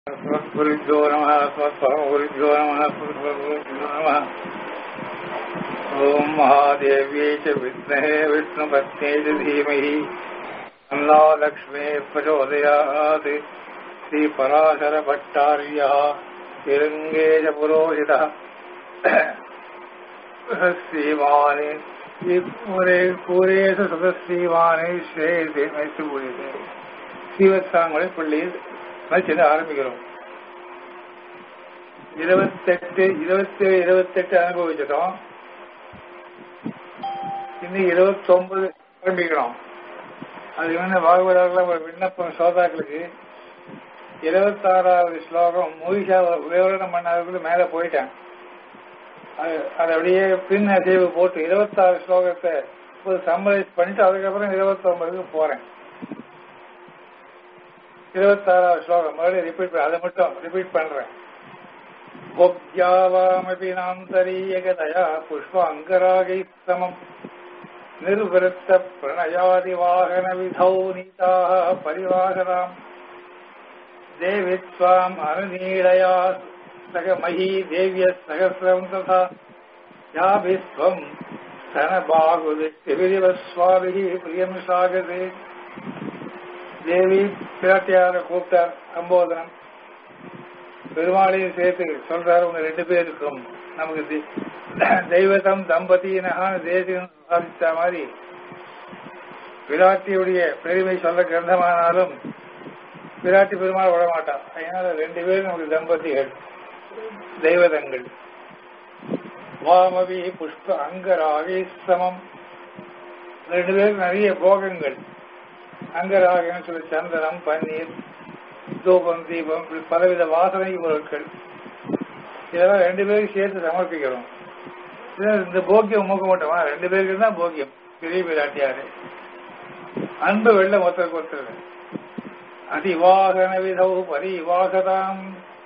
गुरुभ्यो नमः स्वस्वगुरुभ्यो नमः स्वस्वगुरुभ्यो नमः ॐ महादेव्यै च विद्महे विष्णुपत्न्यै च धीमहि तन्नो लक्ष्मी प्रचोदयात् श्रीपराशरभट्टार्यः तिरङ्गे च पुरोहितः श्रीमाने पूरे पूरेषु सदस्यमाने श्रेयसे மைத்து பூஜை ஸ்ரீவத்சாங்குடைய பிள்ளையில் வச்சுட்டு ஆரம்பிக்கிறோம் இருபத்தெட்டு இருபத்தி இருபத்தெட்டு அனுபவிச்சிட்டோம் இன்னும் இருபத்தி ஒன்பது ஆரம்பிக்கிறோம் அது வந்து பாகவதாரில் ஒரு விண்ணப்பம் சோதாக்களுக்கு இருபத்தாறாவது ஸ்லோகம் மூவிஷா விவரணம் பண்ணதுக்குள்ள மேல போயிட்டேன் அது அது அப்படியே பின் அசைவு போட்டு இருபத்தாறு ஸ்லோகத்தை ஒரு சம்மரைஸ் பண்ணிட்டு அதுக்கப்புறம் இருபத்தி ஒன்பதுக்கு போறேன் இருபத்தாறாவது ஸ்லோகம் மறுபடியும் ரிப்பீட் அதை மட்டும் ரிப்பீட் பண்றேன் பொக்யாவாமபி நாந்தரீயகதயா புஷ்பாங்கராகை சமம் நிர்வருத்த பிரணயாதி வாகன விதௌ நீதாக பரிவாகராம் தேவி ஸ்வாம் அனுநீடயா சக மகி தேவிய சகசிரம் ததா யாபிஸ்வம் தனபாகுது திவிதிவ சுவாமிகி பிரியம் சாகதே தேவி பிராட்டியார கூப்பிட்டார் சம்போதனம் பெருமாளையும் சேர்த்து சொல்றாரு உங்க ரெண்டு பேருக்கும் நமக்கு தெய்வத்தம் தம்பதியினகான தேசியம் சாதித்த மாதிரி பிராட்டியுடைய பெருமை சொல்ல கிரந்தமானாலும் பிராட்டி பெருமாள் விட மாட்டான் அதனால ரெண்டு பேரும் நமக்கு தம்பதிகள் தெய்வதங்கள் வாமவி புஷ்ப அங்கராகி சமம் ரெண்டு பேருக்கு நிறைய போகங்கள் அங்கராகன்னு சொல்லி சந்தனம் பன்னீர் தூபம் தீபம் இப்படி பலவித வாசனை பொருட்கள் இதெல்லாம் ரெண்டு பேருக்கு சேர்த்து சமர்ப்பிக்கிறோம் இந்த போக்கியம் மூக்க மாட்டோமா ரெண்டு பேருக்கு தான் போக்கியம் பெரிய பிராட்டியாரு அன்பு வெள்ள மொத்தருக்கு ஒருத்தர் அதிவாகன விதவு பரிவாகதாம்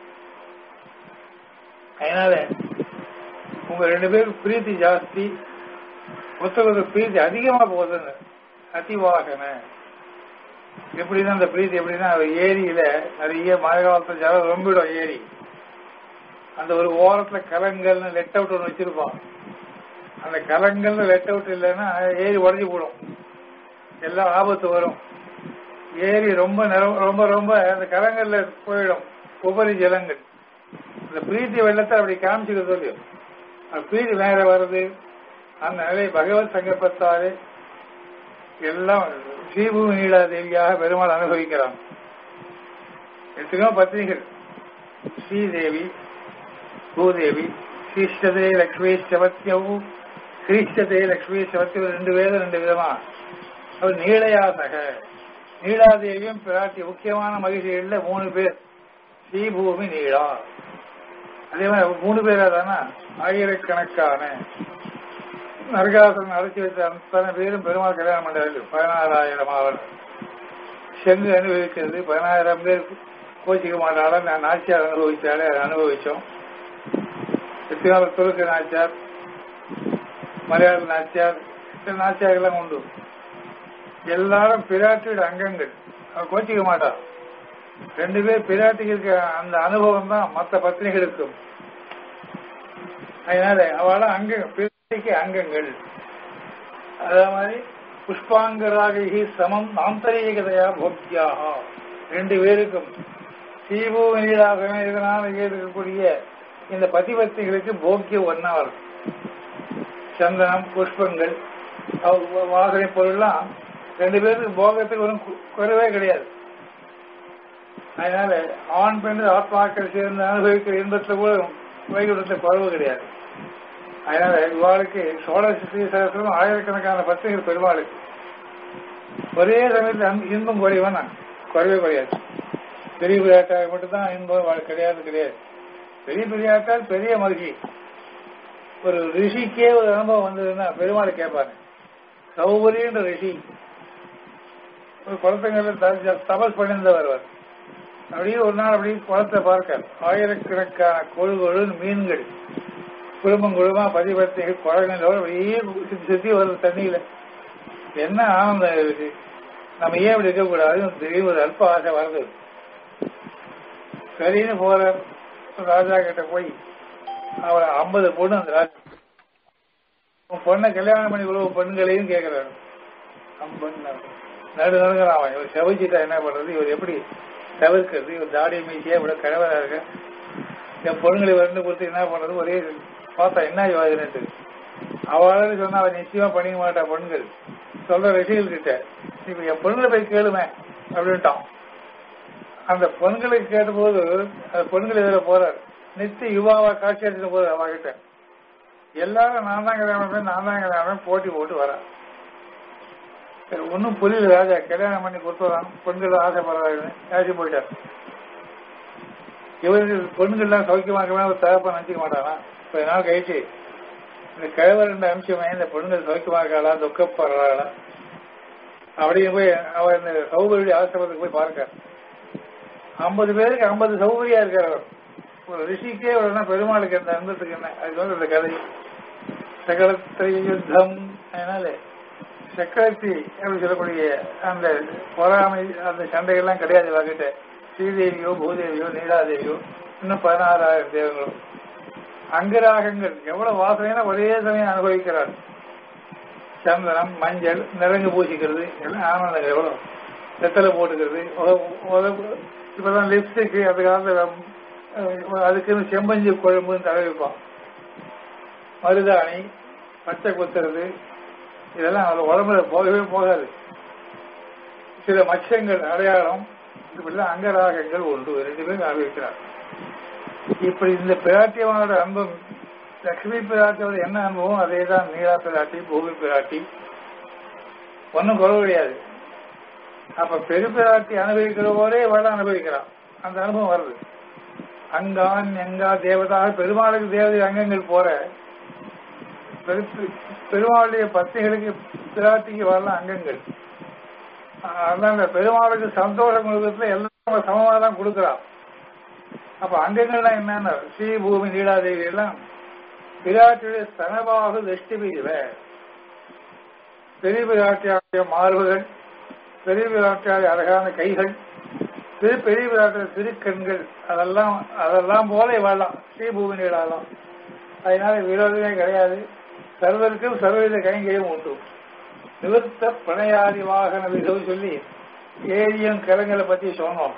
அதனால உங்க ரெண்டு பேருக்கு பிரீத்தி ஜாஸ்தி ஒருத்தருக்கு பிரீத்தி அதிகமா போகுதுன்னு அதிவாகன எப்படின்னா அந்த பிரீத்தி எப்படின்னா ஏரியில நிறைய மழை காலத்துல ஜலம் ரொம்பிடும் ஏரி அந்த ஒரு ஓரத்துல கலங்கள்னு லெட் அவுட் ஒன்று வச்சிருப்பான் அந்த கலங்கள்னு லெட் அவுட் இல்லைன்னா ஏரி உடஞ்சி போடும் எல்லாம் ஆபத்து வரும் ஏரி ரொம்ப ரொம்ப ரொம்ப அந்த கலங்கள்ல போயிடும் உபரி ஜலங்கள் இந்த பிரீத்தி வெள்ளத்தை அப்படி காமிச்சுக்க சொல்லி அந்த பிரீத்தி மேல வருது அந்த நிலை பகவத் சங்கப்பத்தாலே எல்லாம் ஸ்ரீபூமி நீலா தேவியாக பெருமாள் அனுபவிக்கிறான் எத்தனையோ பத்னிகள் ஸ்ரீதேவி பூதேவி ஸ்ரீஷ்டதே லக்ஷ்மி சவத்தியவு ஸ்ரீஷ்டதே லக்ஷ்மி சவத்தியவு ரெண்டு பேரும் ரெண்டு விதமா அவர் நீளையாசக நீலாதேவியும் பிராட்டி முக்கியமான மகிழ்ச்சிகள்ல மூணு பேர் ஸ்ரீபூமி நீளா அதே மாதிரி மூணு பேரா தானே ஆயிரக்கணக்கான நரகாசுரன் அழைச்சி வச்ச அத்தனை பேரும் பெருமாள் கல்யாணம் பண்றாரு பதினாறாயிரம் அவர் செங்கு அனுபவிக்கிறது பதினாயிரம் பேர் கோச்சிக்க மாட்டால நான் நாச்சியார் அனுபவிச்சாலே அதை அனுபவிச்சோம் எத்தனால துருக்கு நாச்சியார் மலையாள நாச்சியார் நாச்சியார்கள்லாம் உண்டு எல்லாரும் பிராட்டியோட அங்கங்கள் அவ கோச்சிக்க மாட்டா ரெண்டு பேர் பிராட்டிக்கு இருக்க அந்த அனுபவம் தான் மற்ற பத்னிகளுக்கும் அதனால அவள அங்க பிராட்டிக்கு அங்கங்கள் அதே மாதிரி புஷ்பாங்கராகி சமம் ஆந்தரீகதையா போக்கியாக ரெண்டு பேருக்கும் சீபு நீடாக இதனால இருக்கக்கூடிய இந்த பதிபத்திகளுக்கு போக்கிய ஒன்னாள் சந்தனம் புஷ்பங்கள் வாசனை பொருள்லாம் ரெண்டு பேருக்கு போகத்துக்கு ஒன்றும் குறைவே கிடையாது அதனால ஆண் பெண் ஆத்மாக்கள் சேர்ந்து அனுபவிக்கிற இன்பத்துல கூட வைகுண்டத்துல குறவு கிடையாது அதனால இவாளுக்கு சோழ ஸ்ரீ சகசிரம் ஆயிரக்கணக்கான பத்திரிகள் பெருமாளுக்கு ஒரே சமயத்தில் இன்பம் குறைவா குறைவே கிடையாது பெரிய விளையாட்டாக மட்டும்தான் இன்பம் கிடையாது கிடையாது பெரிய பெரியாட்டால் பெரிய மகிழ்ச்சி ஒரு ரிஷிக்கே ஒரு அனுபவம் வந்ததுன்னா பெருமாள் கேட்பாரு சௌகரியன்ற ரிஷி ஒரு குளத்தங்கள்ல தபஸ் பண்ணியிருந்தவர் அவர் அப்படியே ஒரு நாள் அப்படியே குளத்தை பார்க்க ஆயிரக்கணக்கான கொழுகொழு மீன்கள் குடும்பம் குடும்பமா பதிபத்திகள் குழந்தைகளோட அப்படியே சுத்தி சுத்தி வருது தண்ணியில என்ன ஆனந்தம் இருக்கு நம்ம ஏன் இப்படி இருக்கக்கூடாது திடீர்னு ஒரு அல்ப ஆசை வருது சரின்னு போற ராஜா கிட்ட போய் அவன் ஐம்பது பொண்ணு அந்த ராஜா உன் பொண்ணை கல்யாணம் பண்ணி இவ்வளவு பெண்களையும் கேட்கிறாரு ஐம்பது நடு நடுங்கிறான் அவன் இவர் செவச்சிட்டா என்ன பண்றது இவர் எப்படி தவிர்க்கிறது இவர் தாடி மீசியா இவ்வளவு கிழவரா இருக்க என் பொண்ணுங்களை வந்து கொடுத்து என்ன பண்றது ஒரே பார்த்தா என்ன யோஜனைட்டு அவளால சொன்னா அவன் நிச்சயமா பண்ணிக்க மாட்டா பொண்ணுகள் சொல்ற ரசிகர்கள் கிட்ட இப்ப என் பொண்ணுங்களை போய் கேளுமே அப்படின்ட்டான் அந்த பொண்ணுங்களுக்கு கேட்டபோது அந்த பொண்ணுகள் இதுல போறாரு நித்திய யுவாவா காட்சி அடிச்ச போது அவகிட்ட எல்லாரும் நான் தான் கல்யாணம் பண்ணேன், நான் தான் கல்யாணம் பண்ணேன், போட்டி போட்டு வரேன் சரி ஒன்னும் புரியல ராஜா கல்யாணம் பண்ணி கொடுத்துறான் பெண்கள் ஆசைப்படுறாங்க ஆசி போயிட்டார் இவருக்கு பெண்கள்லாம் சௌக்கியமாக்கவே ஒரு தகப்ப நினைச்சுக்க மாட்டானா கொஞ்ச நாள் கழிச்சு இந்த கிழவர் ரெண்டு அம்சமே இந்த பெண்கள் சௌக்கியமாக்காளா துக்கப்படுறாளா அப்படியே போய் அவர் இந்த சௌகரிய ஆசிரமத்துக்கு போய் பார்க்க ஐம்பது பேருக்கு ஐம்பது சௌகரியா இருக்கார் அவர் ஒரு ரிஷிக்கே ஒரு பெருமாளுக்கு அந்த அன்பத்துக்கு என்ன அது வந்து இந்த கதை சகலத்திரை யுத்தம் அதனால சக்கரத்தி அப்படின்னு சொல்லக்கூடிய அந்த பொறாமை அந்த சண்டைகள்லாம் கிடையாது வாங்கிட்ட ஸ்ரீதேவியோ பூதேவியோ நீலாதேவியோ இன்னும் பதினாறாயிரம் தேவங்களோ அங்கராகங்கள் எவ்வளவு வாசனைனா ஒரே சமயம் அனுபவிக்கிறார் சந்தனம் மஞ்சள் நிறங்கு பூசிக்கிறது எல்லாம் ஆனந்தங்கள் எவ்வளவு வெத்தலை போட்டுக்கிறது உத- உத- இப்பதான் லிப்ஸ்டிக் அந்த காலத்துல அஹ், அதுக்குன்னு செம்பஞ்சி குழம்புன்னு தடவிப்பான் மருதாணி பச்சை குத்துறது இதெல்லாம் அவர் உடம்புல போகவே போகாது சில மச்சங்கள் அடையாளம் இப்படிலாம் அங்கராகங்கள் உண்டு ரெண்டு பேரும் அனுபவிக்கிறார் இப்படி இந்த பிராட்டியமானோட அன்பம் லட்சுமி பிராட்டியோட என்ன அனுபவம் அதே தான் நீலா பிராட்டி பூமி பிராட்டி ஒன்றும் குறவு கிடையாது அப்ப பெரு பிராட்டி அனுபவிக்கிறவோரே இவள அனுபவிக்கிறான் அந்த அனுபவம் வருது அங்கான் எங்கா தேவதா பெருமாளுக்கு தேவதை அங்கங்கள் போற பெரு- பெருமாளுடைய பத்திகளுக்கு பிராட்டிக்கு வரலாம் அங்கங்கள் அதான் இந்த பெருமாளுக்கு சந்தோஷம் கொடுக்கறதுல எல்லாம் சமமா தான் கொடுக்குறான் அப்ப அங்கங்கள்லாம் என்னன்னா ஸ்ரீ பூமி நீலாதேவி எல்லாம் பிராட்டியுடைய ஸ்தனபாகு திருஷ்டி பிரிவ பெரிய பிராட்டியாருடைய மார்புகள் பெரிய பிராட்டியாருடைய அழகான கைகள் திரு பெரிய பிராட்டிய திருக்கண்கள் அதெல்லாம் அதெல்லாம் போல இவாழலாம் ஸ்ரீ பூமி நீளாலாம் அதனால விரோதமே கிடையாது சர்வருக்கும் சர்வவித கைங்கரியம் உண்டு நிவர்த்த பிணையாதி வாகன விதவு சொல்லி ஏரியும் கிழங்களை பத்தி சொன்னோம்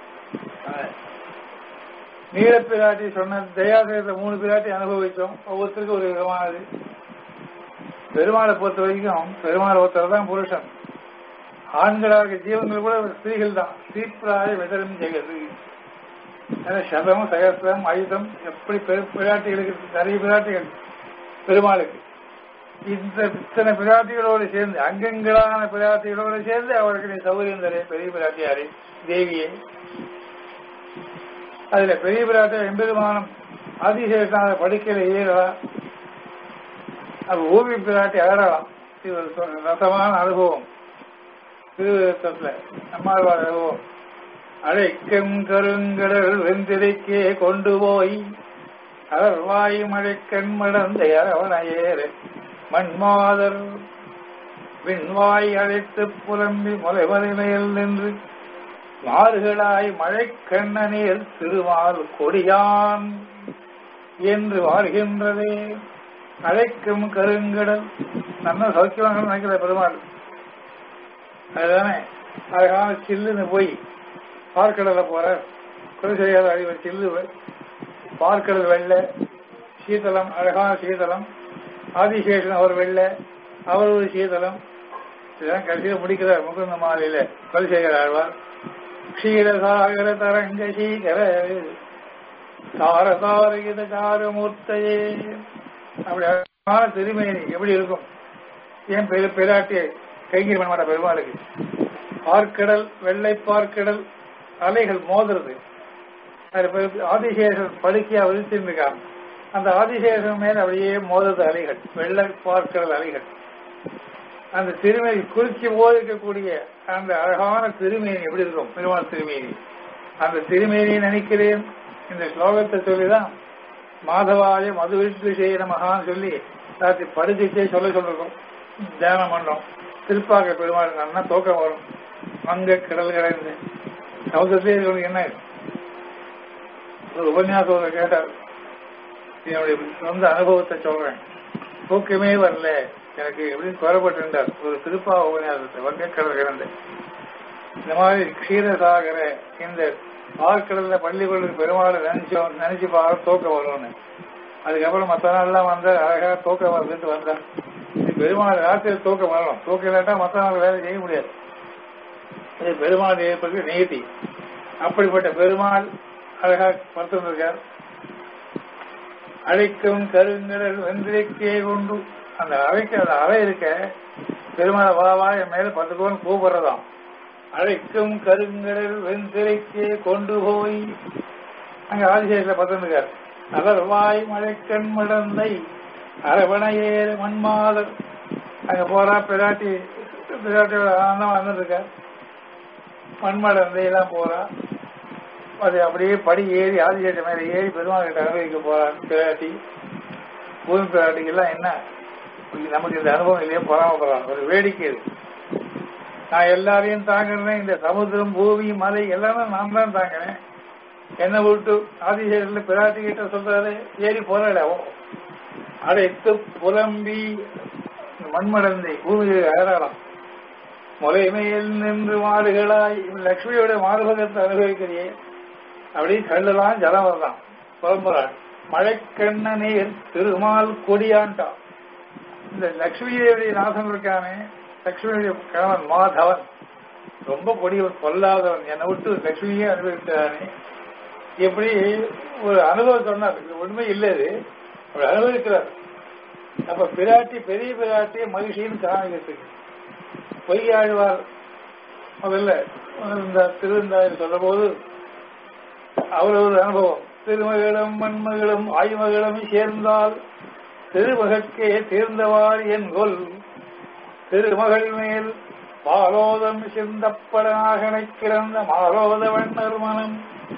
நீல பிராட்டி சொன்ன தயாசேத மூணு பிராட்டி அனுபவிச்சோம் ஒவ்வொருத்தருக்கும் ஒரு விதமானது பெருமாளை பொறுத்த வரைக்கும் பெருமாள் ஒருத்தர் தான் புருஷன் ஆண்களாக ஜீவன்கள் கூட ஸ்திரீகள் தான் ஸ்ரீப்ராய விதரம் ஜெகது ஏன்னா சதம் சகசிரம் ஆயுதம் எப்படி பெரு பிராட்டிகளுக்கு நிறைய பிராட்டிகள் பெருமாளுக்கு இந்த இத்தனை பிராட்டிகளோடு சேர்ந்து அங்கங்களான பிராட்டிகளோடு சேர்ந்து அவருக்கு நீ சௌகரியம் தரே பெரிய பிராட்டியாரே தேவியே அதுல பெரிய பிராட்டி எம்பெருமானம் ஆதிசேஷனாக படுக்கையில ஏறலாம் அது ஓவி பிராட்டி அகரலாம் இது ஒரு சொ- ரசமான அனுபவம் திருவிழத்துல நம்மாழ்வார் அனுபவம் அழைக்கும் கருங்கடல் வெந்திரைக்கே கொண்டு போய் அகர்வாய் மழைக்கண் மடந்த அரவணையேறு மண்மாதர் விண்வாய் அழைத்து புலம்பி முலைமலைமையில் நின்று மாறுகளாய் மழைக்கண்ணனில் திருமால் கொடியான் என்று வாழ்கின்றதே அழைக்கும் கருங்கடல் நம்ம சௌக்கியமாக நினைக்கிற பெருமாள் அதுதானே அழகான சில்லுன்னு போய் பார்க்கடல போற குலசேகர அறிவர் சில்லு பார்க்கடல் வெள்ள சீதளம் அழகான சீதளம் ஆதிசேஷன் அவர் வெள்ள அவர் ஒரு சீதளம் இதெல்லாம் கடைசியில் முடிக்கிறார் முகுந்த மாலையில குலசேகர ஆழ்வார் க்ஷீரசாகர தரங்க சீகர தாரதாரகித சாரமூர்த்தையே அப்படி அழகான திருமேனி எப்படி இருக்கும் ஏன் பெரு பெராட்டியை கைங்கரி பண்ண மாட்டா பெருமாளுக்கு பார்க்கடல் வெள்ளை பார்க்கடல் அலைகள் மோதுறது அதுல பெரு- ஆதிசேஷன் படுக்கையா விரிச்சிருக்கான் அந்த ஆதிசேஷன் மேல அப்படியே மோதுறது அலைகள் வெள்ளை பார்க்கடல் அலைகள் அந்த திருமேனி குறுக்கி போது இருக்கக்கூடிய அந்த அழகான திருமேனி எப்படி இருக்கும் பெருமாள் திருமேனி அந்த திருமேனியை நினைக்கிறேன் இந்த ஸ்லோகத்தை சொல்லிதான் மாதவாய மதுவிற்கு செய்ய மகான்னு சொல்லி ராத்திரி படுக்கைச்சே சொல்ல சொல்லிருக்கோம் தியானம் பண்றோம் திருப்பாக்க பெருமாள் நல்லா தூக்கம் வரும் அங்க கடல் கடைந்து சமுதிரத்திலே இவனுக்கு என்ன ஒரு உபன்யாசம் கேட்டார் என்னுடைய சொந்த அனுபவத்தை சொல்றேன் தூக்கமே வரல எனக்கு எப்படின்னு குறப்பட்டிருந்தார் ஒரு திருப்பா உபன்யாசத்தை வங்கக்கடல் கிடந்து இந்த மாதிரி க்ஷீரசாகர இந்த பார்க்கடல்ல பள்ளிக்கூடத்துக்கு பெருமாளை நினைச்சோம் நினைச்சு பார்க்க தூக்கம் வரும்னு அதுக்கப்புறம் மற்ற நாள்லாம் வந்த அழகா தூக்கம் வந்துட்டு வந்தேன் இது பெருமாள் ராத்திரி தூக்கம் வரணும் தூக்கம் இல்லாட்டா மற்ற நாள் வேலை செய்ய முடியாது இது பெருமாள் ஏற்பது நீதி அப்படிப்பட்ட பெருமாள் அழகா படுத்திருக்கார் அழைக்கும் கருங்கடல் வெந்திரைக்கே கொண்டு அந்த அறைக்கு அந்த அறை இருக்க பெருமாள் வா வா என் மேல பத்துக்கோன்னு கூப்பிடுறதாம் அழைக்கும் கருங்கடல் வெந்திரைக்கே கொண்டு போய் அங்க ஆதிசேஷத்துல பத்திருக்கார் அலர்வாய் மழைக்கண் மடந்தை அரவணையேறு மண்மாதர் அங்க போறா பிராட்டி பிராட்டியோட ஆனந்தம் வந்துருக்கார் மண்மடந்தை எல்லாம் போறா அது அப்படியே படி ஏறி ஆதிசேஷ மேல ஏறி பெருமாள் கிட்ட அனுபவிக்க போறான் பிராட்டி பூமி பிராட்டிக்கு எல்லாம் என்ன நமக்கு இந்த அனுபவம் இல்லையே பொறாமப்படுறான் ஒரு வேடிக்கை இது நான் எல்லாரையும் தாங்குறேன் இந்த சமுத்திரம் பூமி மலை எல்லாமே நான் தான் தாங்குறேன் என்னை விட்டு ஆதிசேஷன்ல பிராட்டி கிட்ட சொல்றாரு ஏறி போறல அடைத்து புலம்பி மண்மடந்தை பூமியில் ஏறாளாம் முலை மேல் நின்று மாடுகளாய் லட்சுமியோட மாடுபகத்தை அனுபவிக்கிறியே அப்படி கல்லெல்லாம் ஜலம் வரலாம் புலம்புறான் மழைக்கண்ண நீர் திருமால் கொடியாண்டான் இந்த லட்சுமி தேவி நாசம் இருக்கானே லட்சுமியுடைய கணவன் மாதவன் ரொம்ப கொடியவன் கொல்லாதவன் என்னை விட்டு லட்சுமியே அனுபவித்தானே எப்படி ஒரு அனுபவம் சொன்னார் இது உண்மை இல்லை இது அவர் அனுபவிக்கிறார் அப்ப பிராட்டி பெரிய பிராட்டி மகிழ்ச்சின்னு காமிக்கிறதுக்கு பொய்யாழ்வார் முதல்ல இந்த திருவிந்தாயில் சொல்ற போது அவர் ஒரு அனுபவம் திருமகளும் மண்மகளும் ஆய்மகளும் சேர்ந்தால் திருமகற்கே தீர்ந்தவார் என் கொல் திருமகள் மேல் மாலோதம் சிந்தப்படனாகனை கிடந்த மாலோத வண்ணர் மனம்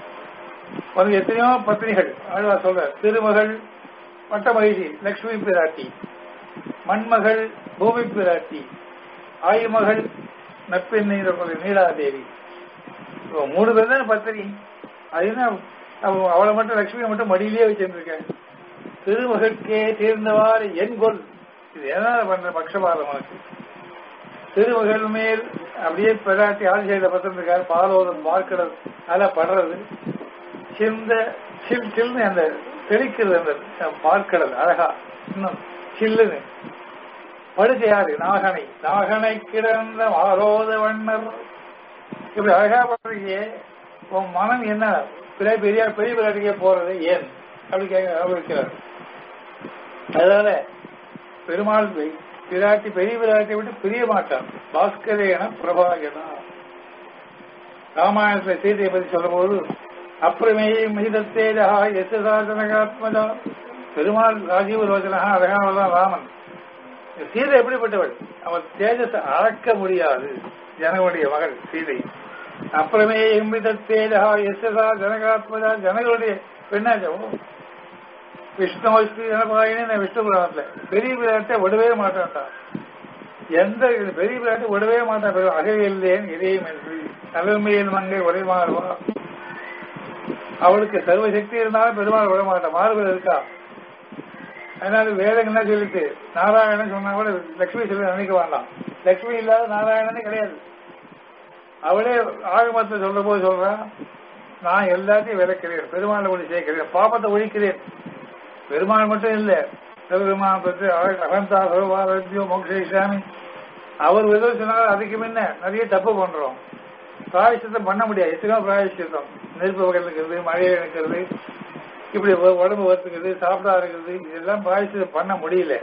அது எத்தனையோ பத்னிகள் ஆழ்வார் சொல்ற திருமகள் பட்ட மகிழ்ச்சி லட்சுமி பிராட்டி மண்மகள் பூமி பிராட்டி ஆயுமகள் நப்பெண்ணை நீலாதேவி மூணு பேர் தான் பத்தினி அதுனா அவளை மட்டும் லட்சுமியை மட்டும் மடியிலேயே வச்சிருக்கேன் திருமகற்கே தீர்ந்தவாறு என் கொல் இது எதனால பண்ற பக்ஷபாதம் உனக்கு திருமகள் மேல் அப்படியே பிராட்டி ஆதிசேத பத்திருக்காரு பாலோதம் பார்க்கிறது அல படுறது சிந்த சில் சில்னு அந்த தெளிக்கிறது அந்த பார்க்கடல் அழகா இன்னும் சில்லுன்னு படுக்க யாரு நாகனை நாகனை கிடந்த மாலோத வண்ணர் இப்படி அழகா பண்றீங்க உன் மனம் என்ன பெரிய பெரிய பெரிய பிராட்டிக்கே போறது ஏன் அப்படி கேட்கிறார் அதனால பெருமாள் பிராட்டி பெரிய பிராட்டி விட்டு பிரிய மாட்டான் பாஸ்கரேன பிரபாகனா ராமாயணத்துல சீதையை பத்தி சொல்லும் போது அப்புறமேயே மிதத்தேஜா எசுதாசனகாத்மதா பெருமாள் ராஜீவ ரோஜனா அழகானதான் ராமன் சீதை எப்படிப்பட்டவள் அவள் தேஜஸ் அளக்க முடியாது ஜனகனுடைய மகள் சீதை அப்புறமே எம்பித தேஜா எஸ்எஸ்ஆ ஜனகாத்மதா ஜனகளுடைய பெண்ணாச்சோ விஷ்ணு விஷ்ணு ஜனபாயினி விஷ்ணு புராணத்துல பெரிய பிராட்டை விடவே மாட்டான்டா எந்த பெரிய பிராட்டை விடவே மாட்டான் அகவில்லேன் இதயம் என்று தலைமையில் மங்கை உடைமாறுவா அவளுக்கு சர்வ சக்தி இருந்தாலும் பெருமாள் விட மாட்டான் மாறுபட இருக்கா அதனால வேதம் என்ன சொல்லிட்டு நாராயணன் சொன்னா கூட லட்சுமி சொல்லி நினைக்க வேண்டாம் லட்சுமி இல்லாத நாராயணனே கிடையாது அவளே ஆகமத்தை சொல்ற போது சொல்றான் நான் எல்லாத்தையும் விளக்கிறேன் பெருமாளை ஒளி சேர்க்கிறேன் பாப்பத்தை ஒழிக்கிறேன் பெருமாள் மட்டும் இல்ல சிவபெருமான் பற்றி அகந்தா சர்வாரத்தியோ மோக்ஷாமி அவர் ஏதோ சொன்னாலும் அதுக்கு முன்ன நிறைய தப்பு பண்றோம் பிராயசித்தம் பண்ண முடியாது எத்தனையோ பிராயசித்தம் நெருப்பு வகையில் இருக்கிறது மழையை இருக்கிறது இப்படி உடம்பு வருத்துக்கிறது சாப்பிடா இருக்கிறது இதெல்லாம் பிராயசித்தம் பண்ண முடியல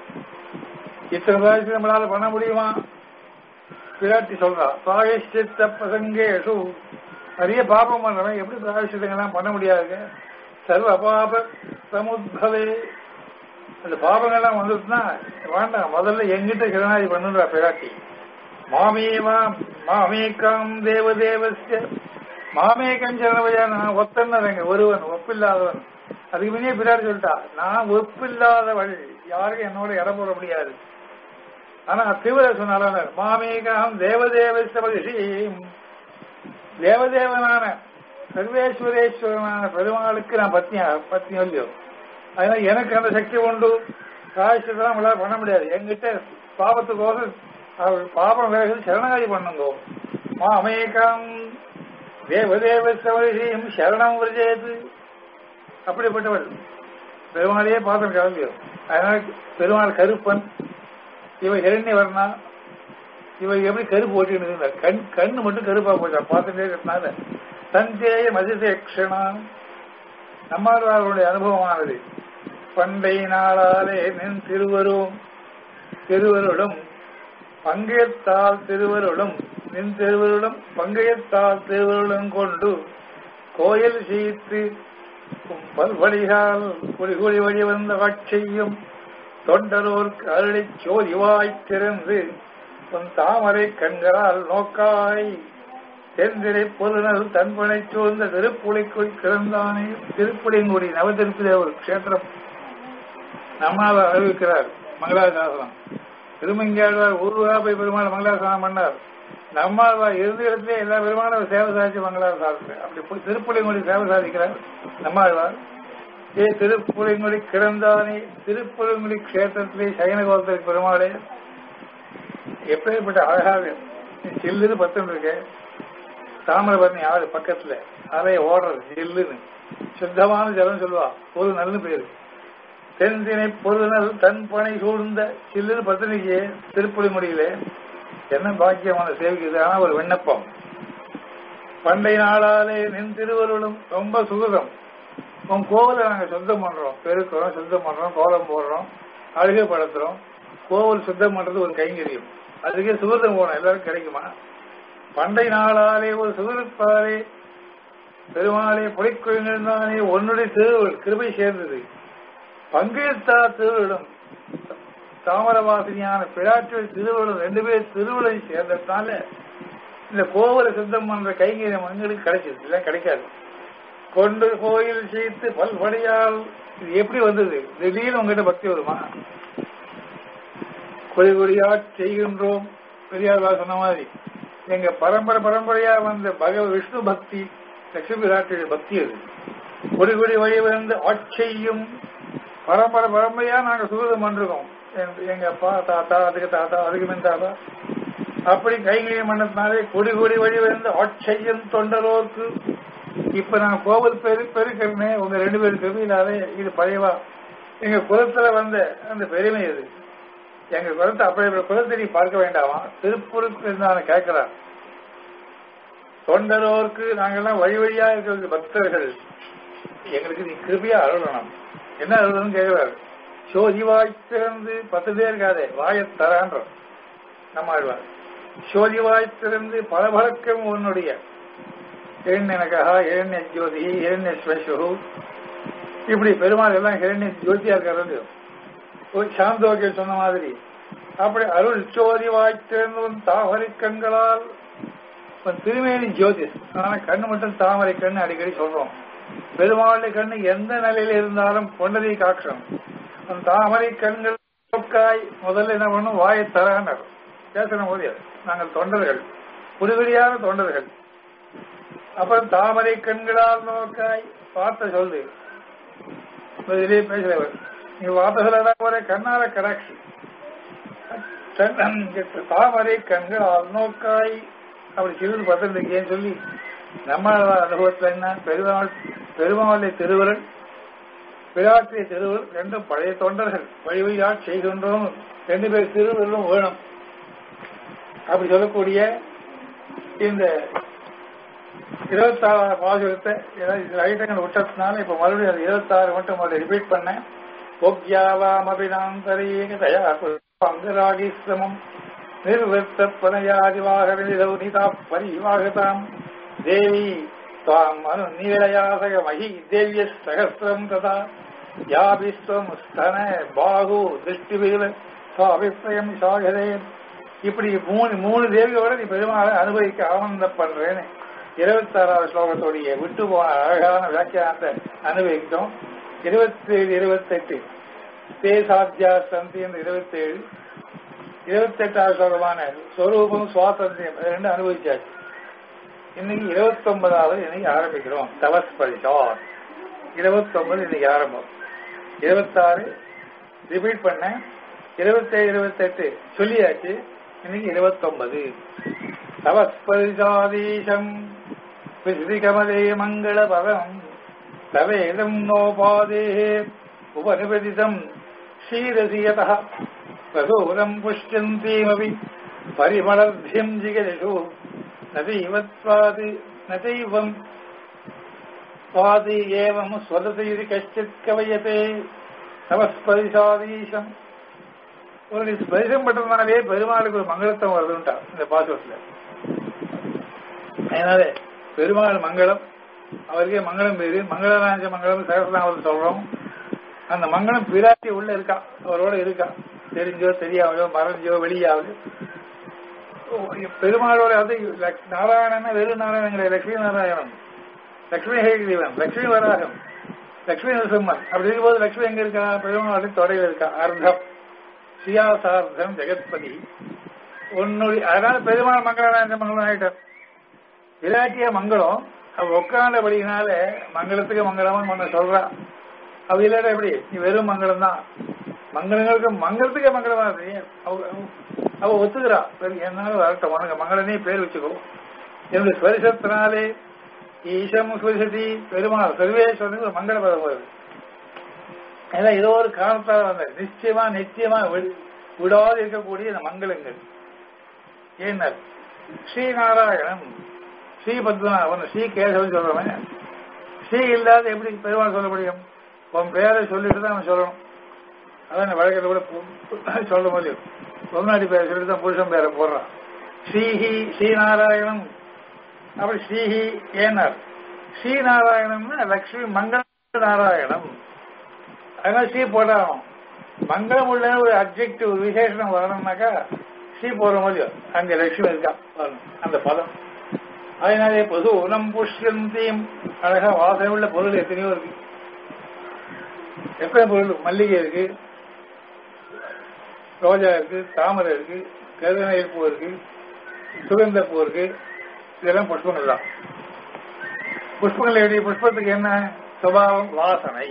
இத்தனை பிராயசித்தம் நம்மளால பண்ண முடியுமா பிராட்டி சொல்றா பிராயசித்த பிரசங்கேஷு நிறைய பாபம் பண்றவன் எப்படி பிராயசித்தங்கள்லாம் பண்ண முடியாது சர்வ அபாப சமுத்பவே அந்த பாபங்கள்லாம் வந்துட்டுனா வேண்டாம் முதல்ல எங்கிட்ட கிரணாதி பண்ணுன்றா பிராட்டி மாமேவா மாமேக்காம் தேவதேவஸ்ய மாமேக்கம் சரணவையா நான் ஒத்தன்னவங்க ஒருவன் ஒப்பில்லாதவன் அதுக்கு முன்னே பிராட்டி சொல்லிட்டா நான் ஒப்பில்லாதவள் யாருக்கும் என்னோட இடம் போட முடியாது ஆனா தீவிர சொன்னாலும் மாமேகம் தேவதேவஸ்ய மகிஷி தேவதேவனான சர்வேஸ்வரேஸ்வரனான பெருமாளுக்கு நான் பத்னியா பத்னி இல்லையோ அதனால எனக்கு அந்த சக்தி உண்டு பிராயசித்தம் நம்மளால பண்ண முடியாது என்கிட்ட பாபத்துக்கோசம் அவர் பாபம் வேகிறது சரணாகதி பண்ணுங்க மாமேகம் தேவதேவ சமரிஷியும் சரணம் விரஜேது அப்படிப்பட்டவள் பெருமாளையே பார்த்து கிளம்பியோ அதனால பெருமாள் கருப்பன் இவ இரண்ய வர்ணா இவ எப்படி கருப்பு ஓட்டிட்டு இருந்தா கண் கண்ணு மட்டும் கருப்பா போச்சா பார்த்துட்டே இருக்கிறதுனால தஞ்சேய மதிசேக்ஷணான் நம்மாழ்வார்களுடைய அனுபவமானது பண்டை நாளாலே நின் திருவரும் திருவருளும் பங்கேற்றால் திருவருளும் நின் திருவருளும் பங்கேற்றால் திருவருளும் கொண்டு கோயில் சீத்து பல்வழிகால் குடிகுடி வழி வந்த காட்சியும் தொண்டரோர்க்கு அருளிச் சோதிவாய் திறந்து உன் தாமரை கண்களால் நோக்காய் தென்திரை பொருள் தன்பனை சூழ்ந்த திருப்புலிக்குள் கிடந்தானே திருப்புலிங்குடி நவதிருப்பிலே ஒரு கஷேத்திரம் நம்மால் அறிவிக்கிறார் மங்களாசாசனம் திருமங்கியாழ்வார் ஊர்வலாபை பெருமாள் மங்களாசாசனம் பண்ணார் நம்மாழ்வார் இருந்த இடத்துல எல்லா பெருமாளும் சேவை சாதிச்சு மங்களாசாசனம் அப்படி போய் திருப்புலிங்குடி சேவை சாதிக்கிறார் நம்மாழ்வார் ஏ திருப்புலிங்குடி கிடந்தானே திருப்புலிங்குடி கஷேத்திரத்திலே சயன கோலத்திற்கு பெருமாளே எப்பேற்பட்ட அழகாக சில்லுன்னு பத்துன்னு இருக்கு தாமிரபரணி ஆறு பக்கத்துல அலைய ஓடுறது ஜில்லுன்னு சுத்தமான ஜலம் சொல்லுவா ஒரு நல்ல பேரு தென்தினை பொருநல் தன் பனை சூழ்ந்த சில்லுன்னு பத்திரிக்கை திருப்பதி முடியல என்ன பாக்கியமான சேவிக்குது ஆனா ஒரு விண்ணப்பம் பண்டை நாளாலே நின் திருவருளும் ரொம்ப சுகதம் உன் கோவிலை நாங்க சுத்தம் பண்றோம் பெருக்கிறோம் சுத்தம் பண்றோம் கோலம் போடுறோம் அழுகைப்படுத்துறோம் கோவில் சுத்தம் பண்றது ஒரு கைங்கரியம் அதுக்கே சுகதம் போனோம் எல்லாரும் கிடைக்குமா பண்டை நாளாலே ஒரு சுகருப்பாலே பெருமாளே புடைக்குழுந்தானே உன்னுடைய திருவள் கிருபை சேர்ந்தது பங்கேற்றா திருவிழும் தாமரவாசினியான பிராட்டியல் திருவிழும் ரெண்டு பேர் திருவிழை சேர்ந்ததுனால இந்த கோவிலை சுத்தம் பண்ற கைங்கரியம் எங்களுக்கு கிடைச்சது இல்லை கிடைக்காது கொண்டு கோயில் சேர்த்து பல்படியால் இது எப்படி வந்தது திடீர்னு உங்ககிட்ட பக்தி வருமா கொடி கொடியா செய்கின்றோம் பெரியார் சொன்ன மாதிரி எங்க பரம்பரை பரம்பரையா வந்த பகவ விஷ்ணு பக்தி லட்சுமி பிராட்டியுடைய பக்தி அது கொடி கொடி வழி வந்து ஆட்சியும் பரம்பரை பரம்பரையா நாங்க சுகதம் பண்றோம் எங்க அப்பா தாத்தா அதுக்கு தாத்தா அதுக்கு மின் தாத்தா அப்படி கைங்கரியம் பண்ணதுனாலே கொடி கொடி வழி வந்து ஆட்சியும் தொண்டரோருக்கு இப்ப நான் கோவில் பெரு பெருக்கிறனே உங்க ரெண்டு பேரும் கவியினாலே இது பழையவா எங்க குலத்துல வந்த அந்த பெருமை இது எங்க குலத்தை அப்படி குலத்தை நீ பார்க்க வேண்டாமா திருப்பூருக்கு நான் கேட்கிறான் தொண்டரோருக்கு நாங்கெல்லாம் வழி வழியா இருக்கிற பக்தர்கள் எங்களுக்கு நீ கிருபியா அருளணும் என்ன அருளணும் கேட்கிறாரு சோதிவாய் திறந்து பத்து பேர் இருக்காதே வாயத் தரான்ற நம்ம ஆழ்வார் சோதிவாய் திறந்து பளபளக்கம் உன்னுடைய இரண்யனகா இரண்ய ஜோதி இரண்ய ஸ்வசு இப்படி பெருமாள் எல்லாம் இரண்ய ஜோதியா இருக்காரு ஒரு சாந்தோக்கியம் சொன்ன மாதிரி அப்படி அருள் சோதி வாய்த்திருந்தும் தாமரை கண்களால் திருமேனி ஜோதி ஆனா கண்ணு மட்டும் தாமரை கண்ணு அடிக்கடி சொல்றோம் பெருமாளுடைய கண்ணு எந்த நிலையில இருந்தாலும் பொண்டதை காட்சம் அந்த தாமரை கண்கள் முதல்ல என்ன பண்ணும் வாயை தரானர் பேசணும் போது நாங்கள் தொண்டர்கள் புரிவெளியான தொண்டர்கள் அப்புறம் தாமரை கண்களால் நோக்காய் பார்த்த சொல்லு இதிலே பேசுறவர் நீ வார்த்தை சொல்லலாம் ஒரு கண்ணால கடாட்சி தாமரை கண்களால் நோக்காய் அப்படி சிறிது பத்திரிக்கைன்னு சொல்லி நம்ம அனுபவத்துல என்ன பெருமாள் பெருமாளை திருவருள் பிராட்டிய திருவருள் ரெண்டும் பழைய தொண்டர்கள் வழி வழியா செய்கின்றோம் ரெண்டு பேர் திருவருளும் வேணும் அப்படி சொல்லக்கூடிய இந்த இருபத்தாறு பாசுரத்தை ஐட்டங்கள் விட்டதுனால இப்ப மறுபடியும் அது இருபத்தாறு மட்டும் முதல்ல ரிப்பீட் பண்ணேன் ஒப்யாவாமபினாந்தரீகதயா அங்கராகிஸ்ரமம் நிர்வர்த்த பனயாதிவாகரிதா பரிவாகதாம் தேவி தாம் அனு நீலயாசக மகி தேவிய சகசிரம் ததா யாபிஸ்வம் ஸ்தன பாகு திருஷ்டிபிகில சாபிப்பிரயம் சாகரே இப்படி மூணு மூணு தேவியோட நீ பெருமாளை அனுபவிக்க ஆனந்தப்படுறேன்னு இருபத்தி ஆறாவது ஸ்லோகத்துடைய விட்டு போன அழகான வியாக்கியானத்தை அனுபவித்தோம் இருபத்தி ஏழு இருபத்தெட்டு தேசாத்தியா சந்தி என்ற இருபத்தி ஏழு இருபத்தி எட்டாவது ஸ்லோகமான ஸ்வரூபம் சுவாதந்திரம் ரெண்டு அனுபவிச்சாச்சு இன்னைக்கு இருபத்தி ஒன்பதாவது இன்னைக்கு ஆரம்பிக்கிறோம் தவஸ் பரிசார் இருபத்தி ஒன்பது இன்னைக்கு ஆரம்பம் இருபத்தாறு ரிப்பீட் பண்ண இருபத்தேழு இருபத்தெட்டு சொல்லியாச்சு இன்னைக்கு இருபத்தொன்பது தவஸ்பரிசாதீசம் விசிகமலே மங்கள பதம் தவேதம் நோபாதே உபனிபதிதம் ஷீரசியத பிரசூரம் புஷ்யந்தீமபி பரிமளர்த்தியம் ஜிகதிஷு நதைவத்வாதி நதைவம் சுவாதி ஏவம் ஸ்வததி இது கஷ்டித் கவயத்தே தவஸ்பரிசாதீசம் ஒரு நீ ஸ்பரிசம் பண்றதுனாலே பெருமாளுக்கு ஒரு மங்களத்தம் வருதுன்ட்டா இந்த பாசுரத்துல அதனால பெருமாள் மங்களம் அவருக்கே மங்களம் பேரு மங்களராஜ மங்களம் சகசநாமம் சொல்றோம் அந்த மங்களம் பிராட்டி உள்ள இருக்கா அவரோட இருக்கா தெரிஞ்சோ தெரியாமலோ மறைஞ்சோ வெளியாவது பெருமாளோட அது லக்- நாராயணன் வெறும் நாராயணன் கிடையாது லட்சுமி நாராயணன் லட்சுமி ஹேகிரீவன் லட்சுமி வராகம் லட்சுமி நரசிம்மன் அப்படி இருக்கும்போது லட்சுமி எங்க இருக்கா பெருமாளுடைய தொடையில இருக்கா அர்த்தம் சியாசார்த்தம் ஜெகத்பதி உன்னுடைய அதனால பெருமாள் மங்களராஜ மங்களம் ஆயிட்டார் விராட்டிய மங்களம் அவ உட்கார்ந்தபடினால மங்களத்துக்கு மங்களம் ஒண்ணு சொல்றா அவ இல்லாத எப்படி நீ வெறும் மங்களம் தான் மங்களங்களுக்கு மங்களத்துக்கே மங்களமா இருக்கு அவ அவ- அவ ஒத்துக்கிறா சரி என்னாலும் வரட்டும் உனக்கு மங்களனே பேர் வச்சுக்கோ என்னுடைய ஸ்பரிசத்தினாலே ஈசம் ஸ்பரிசதி பெருமாள் சர்வேஸ்வரனுக்கு ஒரு மங்கள பதம் வருது ஏன்னா ஏதோ ஒரு காரணத்தால் வந்த நிச்சயமா நிச்சயமா வி- விடாது இருக்கக்கூடிய இந்த மங்களங்கள் ஏன்னா ஸ்ரீநாராயணன் ஸ்ரீ பத்மநாபன் ஸ்ரீ கேசவன் சொல்றவன் ஸ்ரீ இல்லாத எப்படி பெருமாள் சொல்ல முடியும் உன் பேரை சொல்லிட்டு தான் அவன் சொல்லணும் அதான் வழக்கத்தை கூட பு- சொல்ல முடியும் பொன்னாடி பேரை சொல்லிட்டு தான் புருஷன் பேரை போடுறான் ஸ்ரீஹி ஸ்ரீநாராயணன் அப்படி ஸ்ரீஹி ஏனார் ஸ்ரீநாராயணம்னா லக்ஷ்மி மங்கள நாராயணம் அதனால ஸ்ரீ போட்டாகும் மங்களம் உள்ள ஒரு அப்ஜெக்டிவ் விசேஷம் வரணும்னாக்கா ஸ்ரீ போற மாதிரி அங்க லட்சுமி இருக்கா வரணும். அந்த பதம் அதனாலே பொது உணம் புஷ்யந்தீம் அழகா வாசனை உள்ள பொருள் எத்தனையோ இருக்கு எத்தனை பொருள் மல்லிகை இருக்கு ரோஜா இருக்கு தாமரை இருக்கு கருதநெல் பூ இருக்கு சுகந்த பூ இருக்கு இதெல்லாம் புஷ்பங்கள் தான் புஷ்பங்கள் எப்படி புஷ்பத்துக்கு என்ன சுபாவம் வாசனை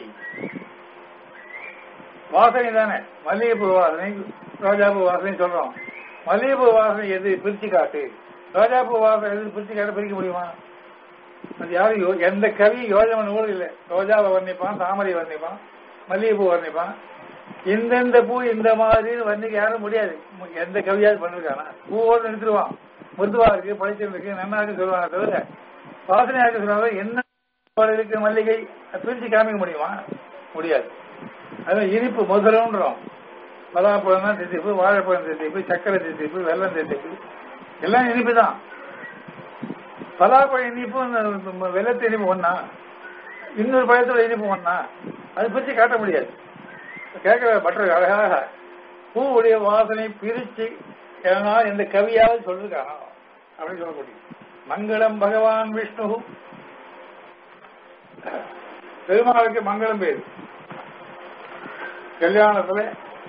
வாசனை தானே மல்லிகைப்பூ வாசனை ரோஜாப்பூ வாசனை சொல்றோம் மல்லிகைப்பூ வாசனை எது பிரிச்சு காட்டு ரோஜாப்பூ வாசனை எது பிரிச்சு காட்ட பிரிக்க முடியுமா அது யாரும் யோ- எந்த கவி யோஜனை கூட இல்லை ரோஜாவை வர்ணிப்பான் தாமரை வர்ணிப்பான் மல்லிகைப்பூ வர்ணிப்பான் இந்தந்த பூ இந்த மாதிரி வர்ணிக்க யாரும் முடியாது மு- எந்த கவியாவது பண்ணிருக்கானா பூவோடு நிறுத்துருவான் மிருதுவா இருக்கு பழிச்சிருக்கு நன்னா இருக்கு சொல்லுவாங்க தவிர வாசனையா இருக்கு சொல்லுவாங்க என்ன போல இருக்கு மல்லிகை அது பிரிச்சு காமிக்க முடியுமா முடியாது அது இனிப்பு முதலன்றோம் பலாப்பழம் தான் தித்திப்பு வாழைப்பழம் தித்திப்பு சக்கரை தித்திப்பு வெல்லம் தித்திப்பு எல்லாம் இனிப்பு தான் பலாப்பழம் இனிப்பு இந்த வெள்ளத்து இனிப்பு ஒண்ணா இன்னொரு பழத்தோட இனிப்பு ஒண்ணா அது பற்றி காட்ட முடியாது கேட்கிற பட்டர் அழகாக பூவுடைய வாசனை பிரிச்சு ஏன்னா இந்த கவியாவது சொல்லிருக்கானா அப்படின்னு சொல்ல முடியும் மங்களம் பகவான் விஷ்ணு பெருமாளுக்கு மங்களம் பேரு கல்யாணத்துல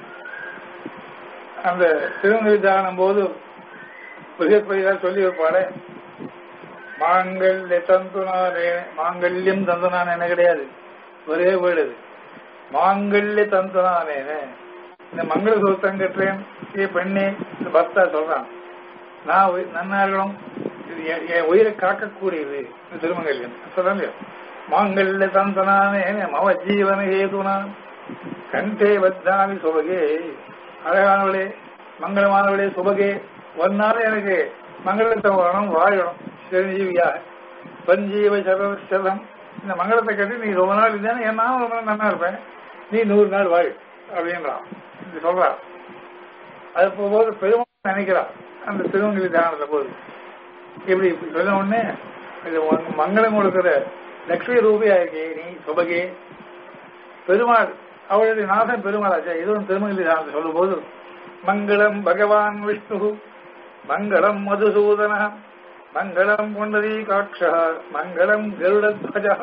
அந்த திருநிதானம் போது புதியப்பதிதான் சொல்லி வைப்பாரு மாங்கல்ய தந்துனானே மாங்கல்யம் தந்துனான் என்ன கிடையாது ஒரே வீடு அது மாங்கல்ய தந்துனானேன்னு இந்த மங்கள சூத்திரம் கட்டுறேன் ஏ பெண்ணே இந்த பக்தா சொல்றான் நான் உயி- நன்னா இருக்கணும் இது என் என் உயிரை காக்கக்கூடியது இந்த திருமங்கல்யம் சொல்றாங்க மாங்கல்ய தந்தனானே மம ஜீவன ஹேதுனா கண்டே வத்தாமி சுபகே அழகானவளே மங்களமானவளே சுபகே ஒன்னால எனக்கு மங்களத்தை வரணும் வாழணும் சிரஞ்சீவியாக பஞ்சீவ சதம் இந்த மங்களத்தை கட்டி நீ ரொம்ப நாள் இருந்தானே என் நான் ரொம்ப நாள் நல்லா இருப்பேன் நீ நூறு நாள் வாழ் அப்படின்றான் இது சொல்றான் அது போது பெருமாள் நினைக்கிறான் அந்த திருமங்கலி தியானத்தை போது இப்படி சொன்ன உடனே இது உனக்கு மங்களம் கொடுக்கிற லட்சுமி ரூபியா இருக்கே நீ சுபகே பெருமாள் அவளுடைய நாதன் பெருமாளாச்சா இதுவும் திருமங்கலி தியானத்தை சொல்லும் போது மங்களம் பகவான் விஷ்ணு மங்களம் மதுசூதன மங்களம் புண்டரீ காட்ச மங்களம் கருடத்வஜா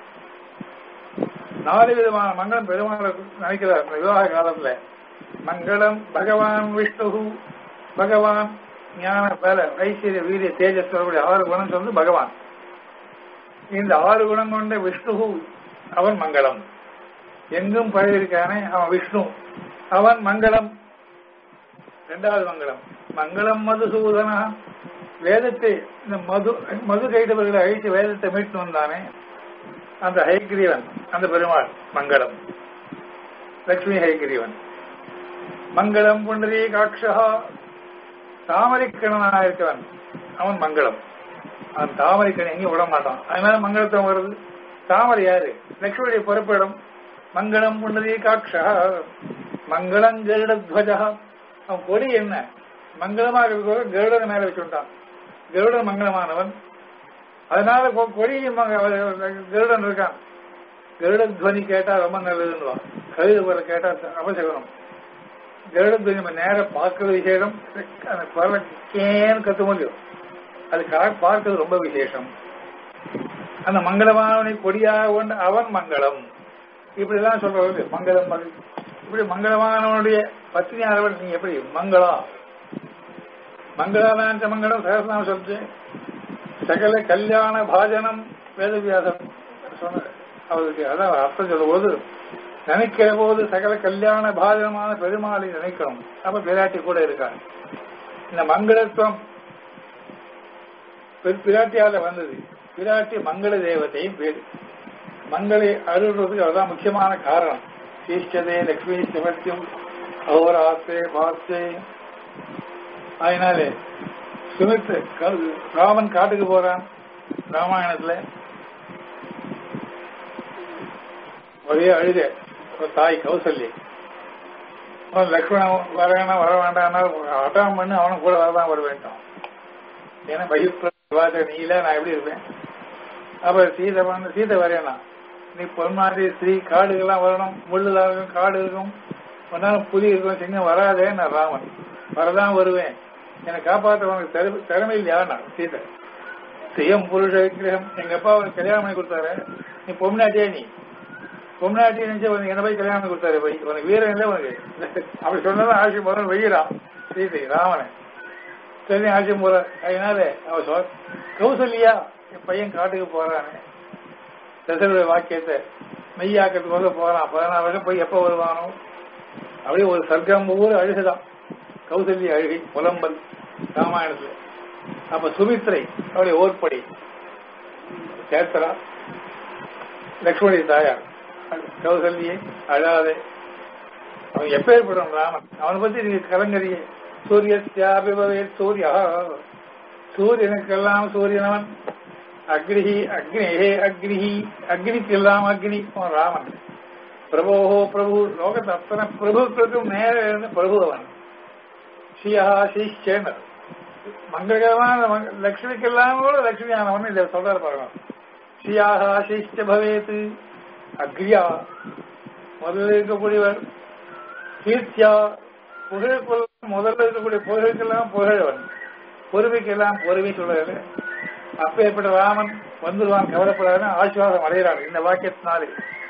நாலு விதமான மங்களம் பெருமாளை நினைக்கிறார் இந்த விவாக காலத்துல மங்களம் பகவான் விஷ்ணு பகவான் ஞான பல ஐஸ்வர்ய வீரிய தேஜஸ் சொல்லக்கூடிய ஆறு குணம் சொல்றது பகவான் இந்த ஆறு குணம் கொண்ட விஷ்ணு அவன் மங்களம் எங்கும் பழகிருக்கானே அவன் விஷ்ணு அவன் மங்களம் இரண்டாவது மங்களம் மங்களம் மதுசூதனா வேதத்தை இந்த மது மது கைதவர்களை அழித்து வேதத்தை மீட்டு வந்தானே அந்த ஹைகிரீவன் அந்த பெருமாள் மங்களம் லட்சுமி ஹைகிரீவன் மங்களம் புண்டரீ காட்சா தாமரைக்கணனாக இருக்கவன் அவன் மங்களம் அவன் தாமரைக்கணி எங்கேயும் விட மாட்டான் அதனால மங்களத்துவம் வருது தாமரை யாரு லட்சுமியுடைய பிறப்பிடம் மங்களம் புண்டரீ காட்சா மங்களம் கருடத்வஜா அவன் கொடி என்ன மங்களமாக இருக்கிற கருடன் மேல வச்சுட்டான் கருடன் மங்களமானவன் அதனால கொ- கொடியும் மங்க- கருடன் இருக்கான் கருட துவனி கேட்டா ரொம்ப நல்லதுன்னு கழுது போல கேட்டா அவசகனம் கருட துவனி நம்ம நேர பார்க்கறது விசேஷம் அந்த குரலை கேன்னு கத்த முடியும் அது கா- பார்க்கறது ரொம்ப விசேஷம் அந்த மங்களமானவனை கொடியாக கொண்ட அவன் மங்களம் இப்படிதான் சொல்றது மங்களம் மகள். இப்படி மங்களமானவனுடைய பத்னியானவன் நீங்க எப்படி மங்களா மங்களானாஞ்ச மங்களம் சகசநாம சொல்லிட்டு சகல கல்யாண பாஜனம் வேதவியாசம் சொன்ன அவருக்கு அதான் அர்த்தம் சொல்லும் போது நினைக்கிற போது சகல கல்யாண பாஜனமான பெருமாளை நினைக்கணும் அப்ப பிராட்டி கூட இருக்காங்க இந்த மங்களத்துவம் பெரு- பிராட்டியால வந்தது பிராட்டி மங்கள தேவதையும் பேரு மங்களை அருள்றதுக்கு அதுதான் முக்கியமான காரணம் சீஷ்டதே லக்ஷ்மி சிவத்தியம் அகோராத்தே பார்த்தே அதனாலே சுமித் ராமன் காட்டுக்கு போறான் ராமாயணத்துல ஒரே அழுத ஒரு தாய் கௌசல்யை அவன் லக்ஷ்மணன் வர வேணாம் வர வேண்டாம் அட்டம் பண்ணு அவனும் கூட வரதான் வர வேண்டும் ஏன்னா பகிர்வாத நீ இல்ல நான் எப்படி இருப்பேன் அப்ப சீதை வந்து சீதை வரையலாம் நீ பொன்மாதி ஸ்ரீ காடுகள்லாம் வரணும் முள்ளுலாம் இருக்கும் காடு இருக்கும் ஒன்னால புலி இருக்கும் சிங்கம் வராதே நான் ராமன் வரதான் வருவேன் என்னை காப்பாற்ற உனக்கு திறமை- திறமை இல்லையா நான் சீதை சுயம் புருஷ விக்கிரகம் எங்க அப்பா உனக்கு கல்யாணம் பண்ணி கொடுத்தாரு நீ பொம்னாட்டியே நீ பொம்னாட்டியே நினைச்சு உனக்கு என்ன போய் கல்யாணம் பண்ணி கொடுத்தாரு போய் உனக்கு வீரம் இல்லை உனக்கு அப்படி சொன்னதான் ஆட்சி போறோம் வெய்யறான் சீதை ராமனை சரி ஆட்சி போற அதனால அவ சொல் கௌசல்யா என் பையன் காட்டுக்கு போறானே தசருடைய வாக்கியத்தை மெய்யாக்கிறதுக்கு போறான் பதினாறு வருஷம் போய் எப்ப வருவானோ அப்படியே ஒரு சர்க்கம் ஊர் அழுகுதான் கௌசல்ய அழுகை புலம்பல் ராமாயணத்துல அப்ப சுமித்ரை அவருடைய ஓர்படி சேர்த்தரா லக்ஷ்மணி தாயார் கௌசல்யே அழாதே அவன் எப்பேற்படும் ராமன் அவனை பத்தி நீங்க கலங்கறிய சூரியஸ்யாபிபவே சூர்யா சூரியனுக்கெல்லாம் சூரியனவன் அக்னிஹி அக்னிஹே அக்னிஹி அக்னிக்கெல்லாம் அக்னி அவன் ராமன் பிரபோஹோ பிரபு லோகத்து அத்தனை பிரபுக்களுக்கும் நேர இருந்து பிரபு அவன் ஸ்ரீயா ஸ்ரீச்சேனர் மங்களகரமான மங்க- லக்ஷ்மிக்கெல்லாம் கூட லட்சுமி ஆனவன் இதை சொல்றாரு பாருங்க ஸ்ரீயாக ஸ்ரீஷ்ட பவேத் அக்ரியா முதல்ல இருக்கக்கூடியவர் கீர்த்தியா புகழுக்குள்ள முதல்ல இருக்கக்கூடிய புகழுக்கெல்லாம் புகழவன் பொறுமைக்கெல்லாம் பொறுமை சொல்றாரு அப்பேற்பட்ட ராமன் வந்துருவான் கவலைப்படாத ஆசுவாசம் அடைகிறார் இந்த வாக்கியத்தினாலே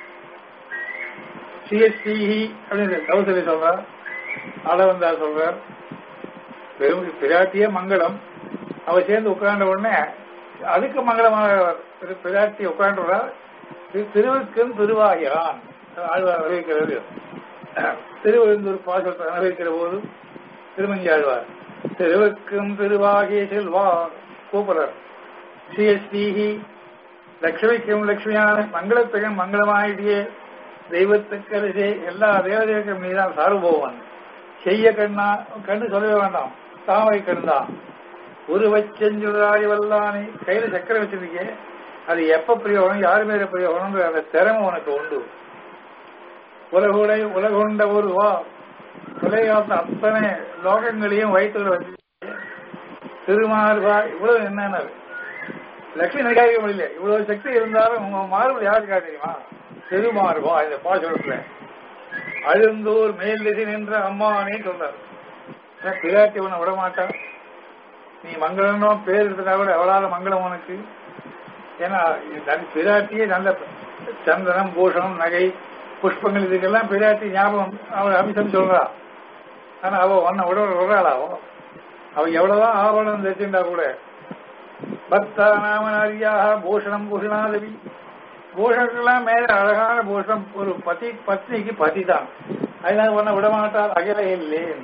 சிஎஸ்டிஹி அப்படின்னு கௌசலி சொல்றார் ஆளவந்தார் சொல்றார் வெறும் பிராட்டிய மங்களம் அவ சேர்ந்து உட்கார்ந்த உடனே அதுக்கு மங்களமாக திரு- பிராட்டி உட்கார்ந்துறார் திருவுக்கும் திருவாகிறான் ஆழ்வார் அறிவிக்கிறது திருவெழுந்தூர் பாசத்தை அனுபவிக்கிற போது திருமங்கி ஆழ்வார் திருவுக்கும் திருவாகிய செல்வா கூப்பிடர் சிஎஸ்டிஹி லட்சுமிக்கும் லட்சுமியான மங்களத்துக்கும் மங்களமாயிட்டியே தெய்வத்துக்கரசே எல்லா தேவதைக்கும் நீதான் சார்போவன் செய்ய கண்ணா கண்ணு சொல்லவே வேண்டாம் தாமரை கண்தான் ஒரு வச்செஞ்சுடாய் வல்லானே கையில சக்கரை வச்சிருக்கே அது எப்ப பிரயோகம் யாரு மேல பிரயோகம்ன்ற அந்த திறமை உனக்கு உண்டு உலகுடை உலகுண்ட ஒரு வா உலகாத்த அத்தனை லோகங்களையும் வயிற்றுல வச்சு திருமார்பா இவ்வளவு என்னன்னு லட்சுமி நிகாரிக்க முடியல இவ்வளவு சக்தி இருந்தாலும் உங்க மார்பு யாருக்கு தெரியுமா திருமார்பா இந்த பாசுரத்துல அழுந்தூர் மேல் திசை நின்ற அம்மானே சொல்றாரு ஏன் பிராட்டி உன்னை விட மாட்டா நீ மங்களனோ பேர் எடுத்தா கூட எவ்வளவு மங்களம் உனக்கு ஏன்னா தன் பிராட்டியே நல்ல சந்தனம் பூஷணம் நகை புஷ்பங்கள் இதுக்கெல்லாம் பிராட்டி ஞாபகம் அவள் அம்சம் சொல்றா ஆனா அவ உன்னை விட விடுறாளா அவ அவன் எவ்வளவுதான் ஆபரணம் தச்சுண்டா கூட பக்தா நாமனாரியாக பூஷணம் பூஷணாதவி பூஷணத்துக்கெல்லாம் மேல அழகான பூஷணம் ஒரு பதி பத்னிக்கு பதி தான் அதனால ஒன்ன விடமாட்டார் அகில இல்லேன்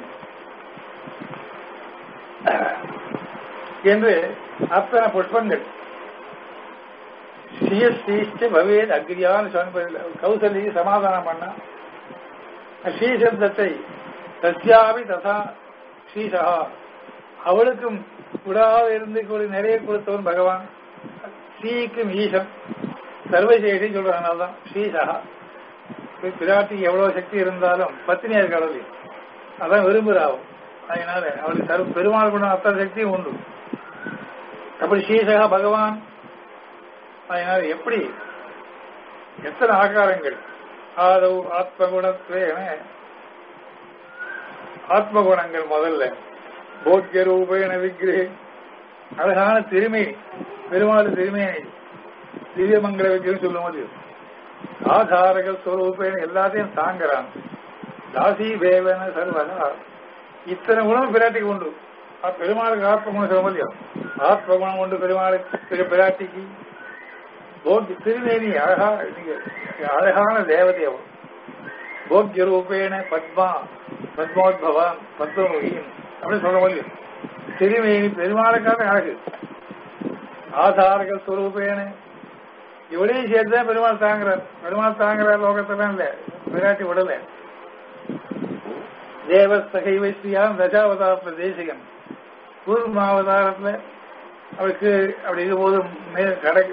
என்று அத்தனை புஷ்பங்கள் ஸ்ரீஸ்ரீஷ்ட பவேத் அக்ரியான்னு சொன்ன கௌசல்யை சமாதானம் பண்ணா ஸ்ரீசப்தத்தை தஸ்யாவி ததா ஸ்ரீசா அவளுக்கும் விடாத இருந்து கூட நிறைய கொடுத்தவன் பகவான் ஸ்ரீக்கும் ஈசம் சர்வசேஷி சொல்றாங்க தான் ஸ்ரீசா பிராட்டிக்கு எவ்வளவு சக்தி இருந்தாலும் பத்தினியா கடவுள் அதான் விரும்புறாவும் அதனால அவளுக்கு சர்வ பெருமாள் குணம் அத்தனை சக்தியும் உண்டு அப்படி ஸ்ரீசகா பகவான் அதனால எப்படி எத்தனை ஆகாரங்கள் ஆதவ் ஆத்மகுணத்வேன ஆத்மகுணங்கள் முதல்ல போக்கிய ரூபேன விக்கிரே அழகான திருமை பெருமாள் திருமையை திவ்யமங்கல விக்கிரம் சொல்லும் போது ஆதாரக ஸ்வரூபேன எல்லாத்தையும் தாங்குறான் தாசி தேவன சர்வதா இத்தனை குணம் பிராட்டிக்கு உண்டு ஆ- பெருமாளுக்கு ஆத்மகுணம் சொல்ல முடியும் ஆத்மகுணம் உண்டு பெருமாளுக்கு பிராட்டிக்கு போக்கி திருநேனி அழகா நீங்க அழகான தேவதை அவள் போக்கிய ரூபேன பத்மா பத்மோத்பவான் பத்மமுகியும் அப்படின்னு சொல்ல முடியும் திருமேனி பெருமாளுக்காக அழகு ஆதாரக ஸ்வரூபேன இவளையும் சேர்த்துதான் பெருமாள் தாங்குறார் பெருமாள் தாங்குறார் லோகத்தெல்லாம் இல்ல விராட்டி விடல தேவஸ்தகை வைஸ்தியான் தசாவதாரத்துல தேசிகன் கூர்மாவதாரத்துல அவளுக்கு அப்படி இருக்கும்போது மே- கடை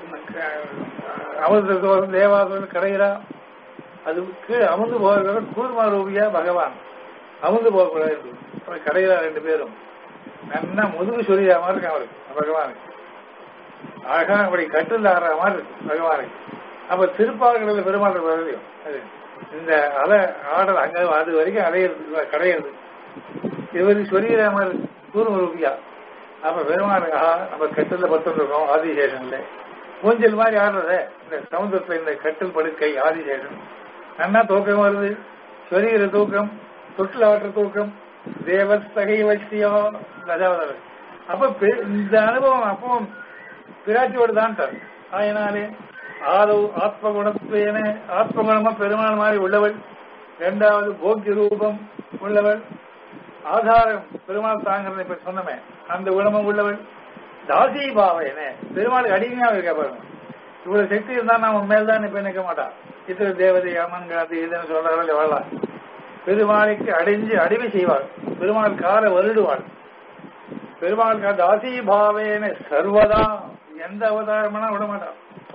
அமிர்த தேவாசுரன் கடைகிறா அதுக்கு அமுந்து போகிற கூர்மா ரூபியா பகவான் அமுந்து போகக்கூடாது அவள் கடைகிறா ரெண்டு பேரும் நல்லா முதுகு சொல்லியா மாதிரி இருக்கு அவருக்கு பகவானுக்கு அழகா அப்படி கட்டில் ஆடுற மாதிரி இருக்கு பகவானுக்கு அப்ப திருப்பாளர்கள் பெருமாள் வரலையும் அது இந்த அலை ஆடல் அங்க அது வரைக்கும் அலையிறது கடையிறது இவருக்கு சொல்லிக்கிற மாதிரி இருக்கு. கூர்ம ரூபியா அப்ப பெருமாள் ஆஹா நம்ம கட்டில பத்து இருக்கோம் ஆதிசேஷன்ல ஊஞ்சல் மாதிரி ஆடுறத இந்த சமுதிரத்துல இந்த கட்டில் படுக்கை ஆதிசேஷன் நன்னா தூக்கம் வருது சொல்லிக்கிற தூக்கம் தொட்டில் ஆட்டுற தூக்கம் தேவஸ்தகை வச்சியோ கஜாவதர் அப்ப பெ- இந்த அனுபவம் அப்பவும் பிராட்டியோடு தான் தரும் அதனாலே ஆதவ் ஆத்மகுணத்துவேன ஆத்மகுணமா பெருமாள் மாதிரி உள்ளவள் இரண்டாவது போக்கிய ரூபம் உள்ளவள் ஆதாரம் பெருமாள் தாங்கிறத இப்ப சொன்னமே அந்த குணமும் உள்ளவள் தாசி பாவையன பெருமாளுக்கு அடிமையா இருக்க பாருங்க இவ்வளவு சக்தி இருந்தா நான் உண்மையில தான் இப்ப நிற்க மாட்டான் இத்தனை தேவதை அம்மன் காத்து இதுன்னு சொல்றாள் எவ்வளவு பெருமாளுக்கு அடைஞ்சு அடிமை செய்வாள் பெருமாள் கால வருடுவாள் பெருமாள் தாசி பாவேன சர்வதா எந்த அவதாரம்னா விட மாட்டான்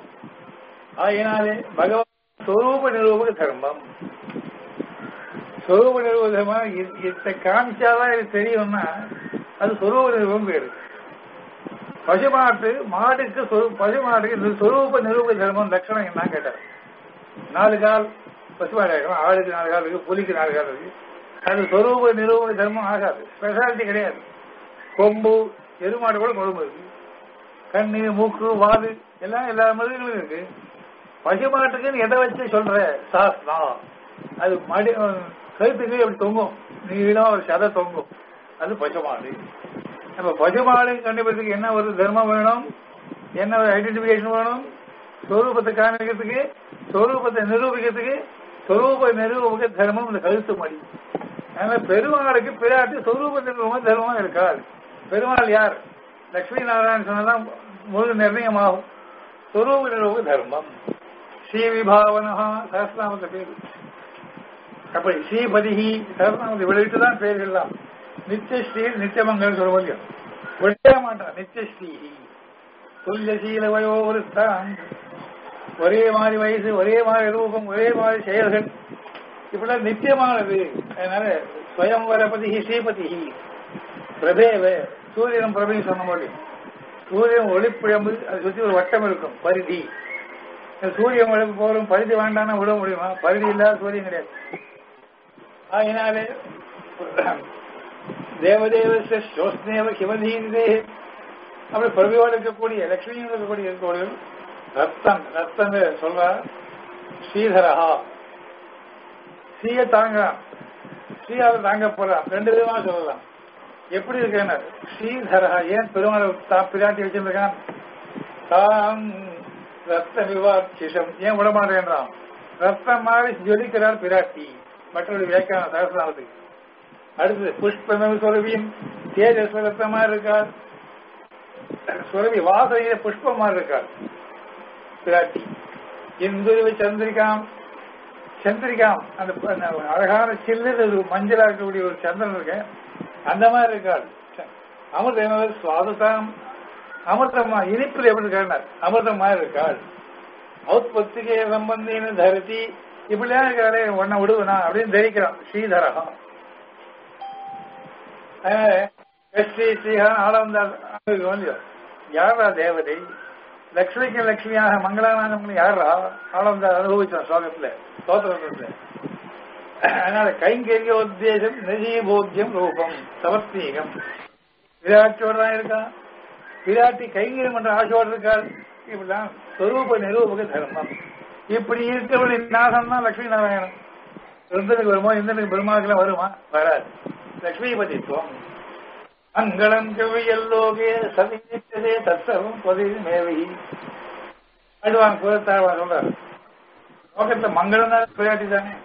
ஆயினாலே பகவான் சொரூப நிரூபக தர்மம் சொரூப நிரூபகமா இதை காமிச்சாதான் இது தெரியும்னா அது சொரூப நிரூபம் பேரு பசுமாட்டு மாடுக்கு சொரு- பசுமாட்டுக்கு இந்த சொரூப நிரூபக தர்மம் லட்சணம் என்ன கேட்டார் நாலு கால் பசுமாடு ஆகணும் ஆளுக்கு நாலு கால் இருக்கு புலிக்கு நாலு கால் இருக்கு அது சொரூப நிரூபக தர்மம் ஆகாது ஸ்பெஷாலிட்டி கிடையாது கொம்பு எருமாடு கூட கொழும்பு இருக்கு கண்ணு மூக்கு வாது எல்லாம் எல்லா மிருகங்களும் இருக்கு பசுமாட்டுக்குன்னு எதை வச்சு சொல்ற சாஸ்னா அது மடி கழுத்துக்கு அப்படி தொங்கும் நீளம் ஒரு சதை தொங்கும் அது பசுமாடு நம்ம பசுமாடு கண்டுபிடிக்கிறதுக்கு என்ன ஒரு தர்மம் வேணும் என்ன ஒரு ஐடென்டிபிகேஷன் வேணும் சொரூபத்தை காமிக்கிறதுக்கு சொரூபத்தை நிரூபிக்கிறதுக்கு சொரூப நிரூபக தர்மம் இந்த கழுத்து மடி அதனால பெருமாளுக்கு பிராட்டி சொரூப நிரூபக தர்மம் இருக்காது பெருமாள் யார் லட்சுமி நாராயணன் சொன்னதான் முழு நிர்ணயமாகும் சொரூப நிரூபக தர்மம் ஸ்ரீ விபாவனா சஹஸ்நாமத்தை பேரு அப்படி ஸ்ரீபதிஹி சஹஸ்நாமத்தை விளைவிட்டு தான் பேர்கள்லாம் நித்தியஸ்ரீ நித்தியமங்கல் சொல்ல முடியும் விட மாட்டான் நித்தியஸ்ரீஹி துல்லியசீல வயோவருத்தான் ஒரே மாதிரி வயசு ஒரே மாதிரி ரூபம் ஒரே மாதிரி செயல்கள் இப்படிலாம் நித்தியமானது அதனால ஸ்வயம்வரபதி ஸ்ரீபதி பிரபேவ சூரியன் பிரபையும் சொன்ன மாதிரி சூரியன் ஒளிப்பிழம்பு அதை சுற்றி ஒரு வட்டம் இருக்கும் பரிதி இந்த சூரியன் ஒளிப்பு போகிறோம் பரிதி வேண்டாம்னா விட முடியுமா பரிதி இல்லாத சூரியன் கிடையாது ஆகினாலே தேவதேவ சோஸ்னேவ கிமதீந்தே அப்படி பிரபியோடு இருக்கக்கூடிய லட்சுமியோடு இருக்கக்கூடிய இருக்கக்கூடிய ரத்தம் ரத்தம் சொல்ற ஸ்ரீதரஹா ஸ்ரீய தாங்க ஸ்ரீயாவை தாங்க போறான் ரெண்டு விதமா சொல்லலாம் எப்படி இருக்கேன் ஸ்ரீதரா ஏன் பெருமாள் தா பிராட்டி வச்சிருக்கான் தாம் ரத்த விவாட்சிஷம் ஏன் விடமாட்டேன்றான் ரத்தம் மாதிரி ஜொலிக்கிறார் பிராட்டி மற்றொரு வியாக்கியான சகசிரநாமத்துக்கு அடுத்தது புஷ்பமே சுரபியும் தேஜஸ் ரத்தமா இருக்கார் சுரபி வாசனையில புஷ்பமா இருக்கார் பிராட்டி இந்துருவி சந்திரிகாம் சந்திரிகாம் அந்த அந்த அழகான சில்லு மஞ்சளா இருக்கக்கூடிய ஒரு சந்திரன் இருக்கு அந்த மாதிரி இருக்காள் அமிர்தம் சுவாதம் அமிர்தமா இனிப்பில் எப்படி இருக்காள் அமிர்தமா இருக்காள் ஔத்பத்திகே சம்பந்தின்னு தரிசி இப்படிலாம் இருக்காளே உன்னை விடுவனா அப்படின்னு தரிக்கிறான் ஸ்ரீதரகம் அதனால ஸ்ரீ ஸ்ரீஹான் ஆளவந்தார் யாரா தேவதை லக்ஷ்மிக்கு லட்சுமியாக மங்களானந்தம் யாரா ஆளவந்தார் அனுபவிச்சான் ஸ்லோகத்துல ஸ்தோத்திரத்துல அதனால கைங்கரிய உத்தேசம் நிதிபோக்கியம் ரூபம் சமஸ்தீகம் விராட்டோடு தான் இருக்கான் விராட்டி கைங்கரியம் என்ற ஆசையோடு இருக்காள் இப்படிதான் சொரூப நிரூபக தர்மம் இப்படி இருக்கவழி நாசம் தான் லட்சுமி நாராயணன் இந்தனுக்கு வருமா இந்தனுக்கு பெருமாளுக்கு வருமா வராது லட்சுமிபதித்துவம் மங்களம் செவ்வியல்லோகே சதித்ததே தத்தவும் பதிவு மேவி அடுவாங்க புறத்தாழ்வா சொல்றாரு லோகத்துல மங்களம் தான் பிராட்டி தானே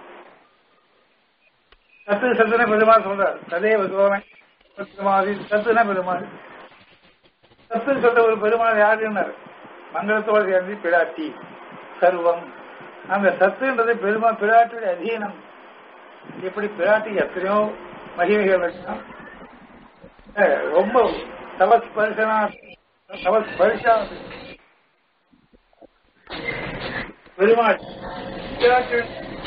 சத்து சத்துன பெருமாள் சொல்றார் ததேவ சோமை பெருமாள் சத்துனா பெருமாள் சத்து சொல்ற ஒரு பெருமாள் யாருன்னாரு மங்களத்தோடு சேர்ந்து பிராட்டி சர்வம் அந்த சத்துன்றது பெருமா பிராட்டியுடைய அதீனம் இப்படி பிராட்டி எத்தனையோ மகிமைகள் வச்சான் ரொம்ப தவஸ்பர்சனா தவஸ்பர்ஷா பெருமாள் பிராட்டி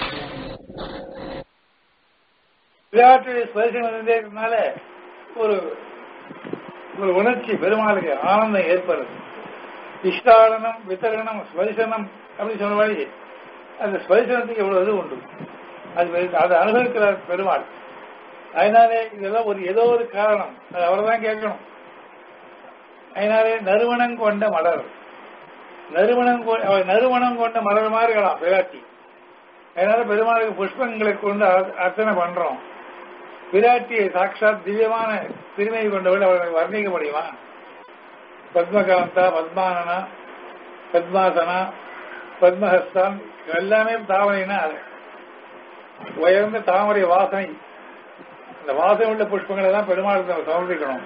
விளையாட்டு ஸ்பரிசம் இருந்தே இருக்கனால ஒரு ஒரு உணர்ச்சி பெருமாளுக்கு ஆனந்தம் ஏற்படுது இஷ்டாடனம் வித்தரணம் ஸ்பரிசனம் அப்படி சொன்ன வழி அந்த ஸ்பரிசனத்துக்கு எவ்வளவு இது உண்டு அது அதை அனுபவிக்கிறார் பெருமாள் அதனாலே இதெல்லாம் ஒரு ஏதோ ஒரு காரணம் அது அவர்தான் கேட்கணும் அதனாலே நறுமணம் கொண்ட மலர் நறுமணம் நறுமணம் கொண்ட மலர் மாதிரி இருக்கலாம் பிராட்டி அதனால பெருமாளுக்கு புஷ்பங்களை கொண்டு அர்ச்சனை பண்றோம் விராட்டியை சாட்சாத் திவ்யமான திருமையை கொண்டவள் அவர்களை வர்ணிக்க முடியுமா பத்மகாந்தா பத்மானனா பத்மாசனா பத்மஹஸ்தான் எல்லாமே தாமரைனா உயர்ந்த தாமரை வாசனை அந்த வாசனை உள்ள புஷ்பங்களை தான் பெருமாளுக்கு நம்ம சமர்ப்பிக்கணும்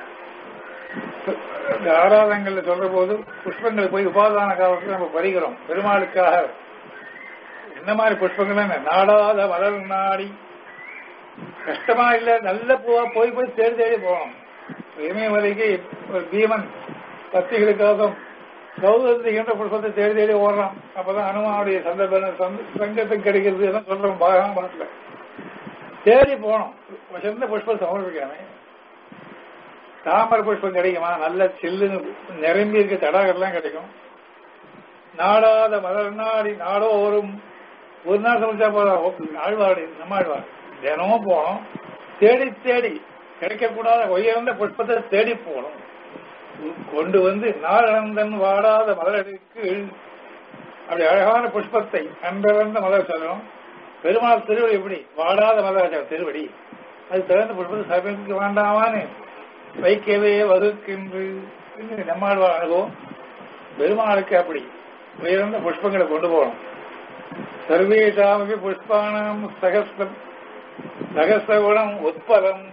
இந்த ஆராதனைகள்ல சொல்ற போது புஷ்பங்களை போய் உபாதான காலத்தில் நம்ம பறிக்கிறோம் பெருமாளுக்காக என்ன மாதிரி புஷ்பங்கள் நாடாத மலர் நாடி கஷ்டமா இல்ல நல்ல பூவா போய் போய் தேடி தேடி போகணும் இமயமலைக்கு ஒரு பீமன் பக்திகளுக்காக சௌதந்திகின்ற புஷ்பத்தை தேடி தேடி ஓடுறான் அப்பதான் அனுமானுடைய சந்தர்ப்பம் சங்கத்துக்கு கிடைக்கிறது எல்லாம் சொல்றோம் பாகம் பாட்டுல தேடி போனோம் சிறந்த புஷ்பம் சமர்ப்பிக்காம தாமரை புஷ்பம் கிடைக்குமா நல்ல சில்லுன்னு நிரம்பி இருக்க தடாகர்லாம் கிடைக்கும் நாடாத மலர் நாடி நாடோறும் ஒரு நாள் சமைச்சா போதும் ஆழ்வாடு நம்ம ஆழ்வார் தினமும் போனோம் தேடி தேடி கிடைக்கக்கூடாத உயர்ந்த புஷ்பத்தை தேடி போகணும் கொண்டு வந்து நாளந்தன் வாடாத மலருக்கு அப்படி அழகான புஷ்பத்தை அன்பிறந்த மலர் சொல்லணும் பெருமாள் திருவடி எப்படி வாடாத மலர் திருவடி அது திறந்த புஷ்பத்தை சமைக்க வேண்டாமான்னு வைக்கவே வகுக்கின்று நம்மாழ்வார் அனுபவம் பெருமாளுக்கு அப்படி உயர்ந்த புஷ்பங்களை கொண்டு போகணும் சர்வேஷாமி புஷ்பானாம் சகஸ்ரம் சகஸ்ரகுணம் உட்பலம்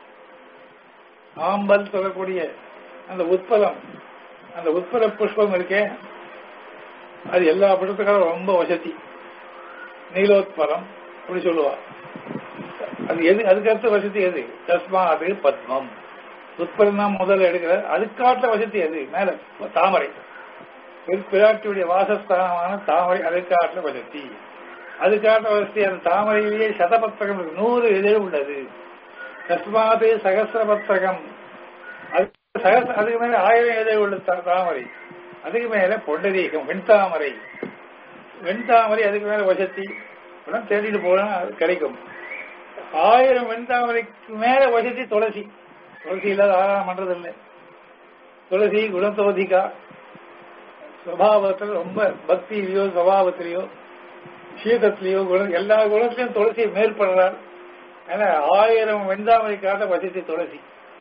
ஆம்பல் சொல்லக்கூடிய அந்த உட்பலம் அந்த உட்பல புஷ்பம் இருக்கே அது எல்லா புஷ்பத்துக்காரும் ரொம்ப வசதி நீலோத்பலம் அப்படி சொல்லுவா அது எது அதுக்கு அடுத்த வசதி எது தஸ்மா அது பத்மம் உட்பலம் தான் முதல்ல எடுக்கிற அதுக்காட்ட வசதி எது மேல தாமரை பிராட்டியுடைய வாசஸ்தானமான தாமரை அதுக்காட்ட வசதி அதுக்காட்ட வசதி அந்த தாமரையிலேயே சதபத்திரகம் நூறு இதழ் உள்ளது தஸ்மாது சகசிரபத்திரகம் அதுக்கு மேல ஆயிரம் இதழ் உள்ள தாமரை அதுக்கு மேல பொண்டரீகம் வெண்தாமரை வெண்தாமரை அதுக்கு மேல வசதி தேடிட்டு போனா அது கிடைக்கும் ஆயிரம் வெண்தாமரைக்கு மேல வசதி துளசி துளசி இல்லாத ஆராதனை பண்றது இல்லை துளசி குணத்தோதிகா சுவாவத்தில் ரொம்ப பக்தியிலையோ சுவாவத்திலேயோ சீதத்திலேயோ குணம் எல்லா குணத்திலையும் துளசி மேற்படுறார் ஏன்னா ஆயிரம் வெந்தாமரை காட்ட வசதி துளசி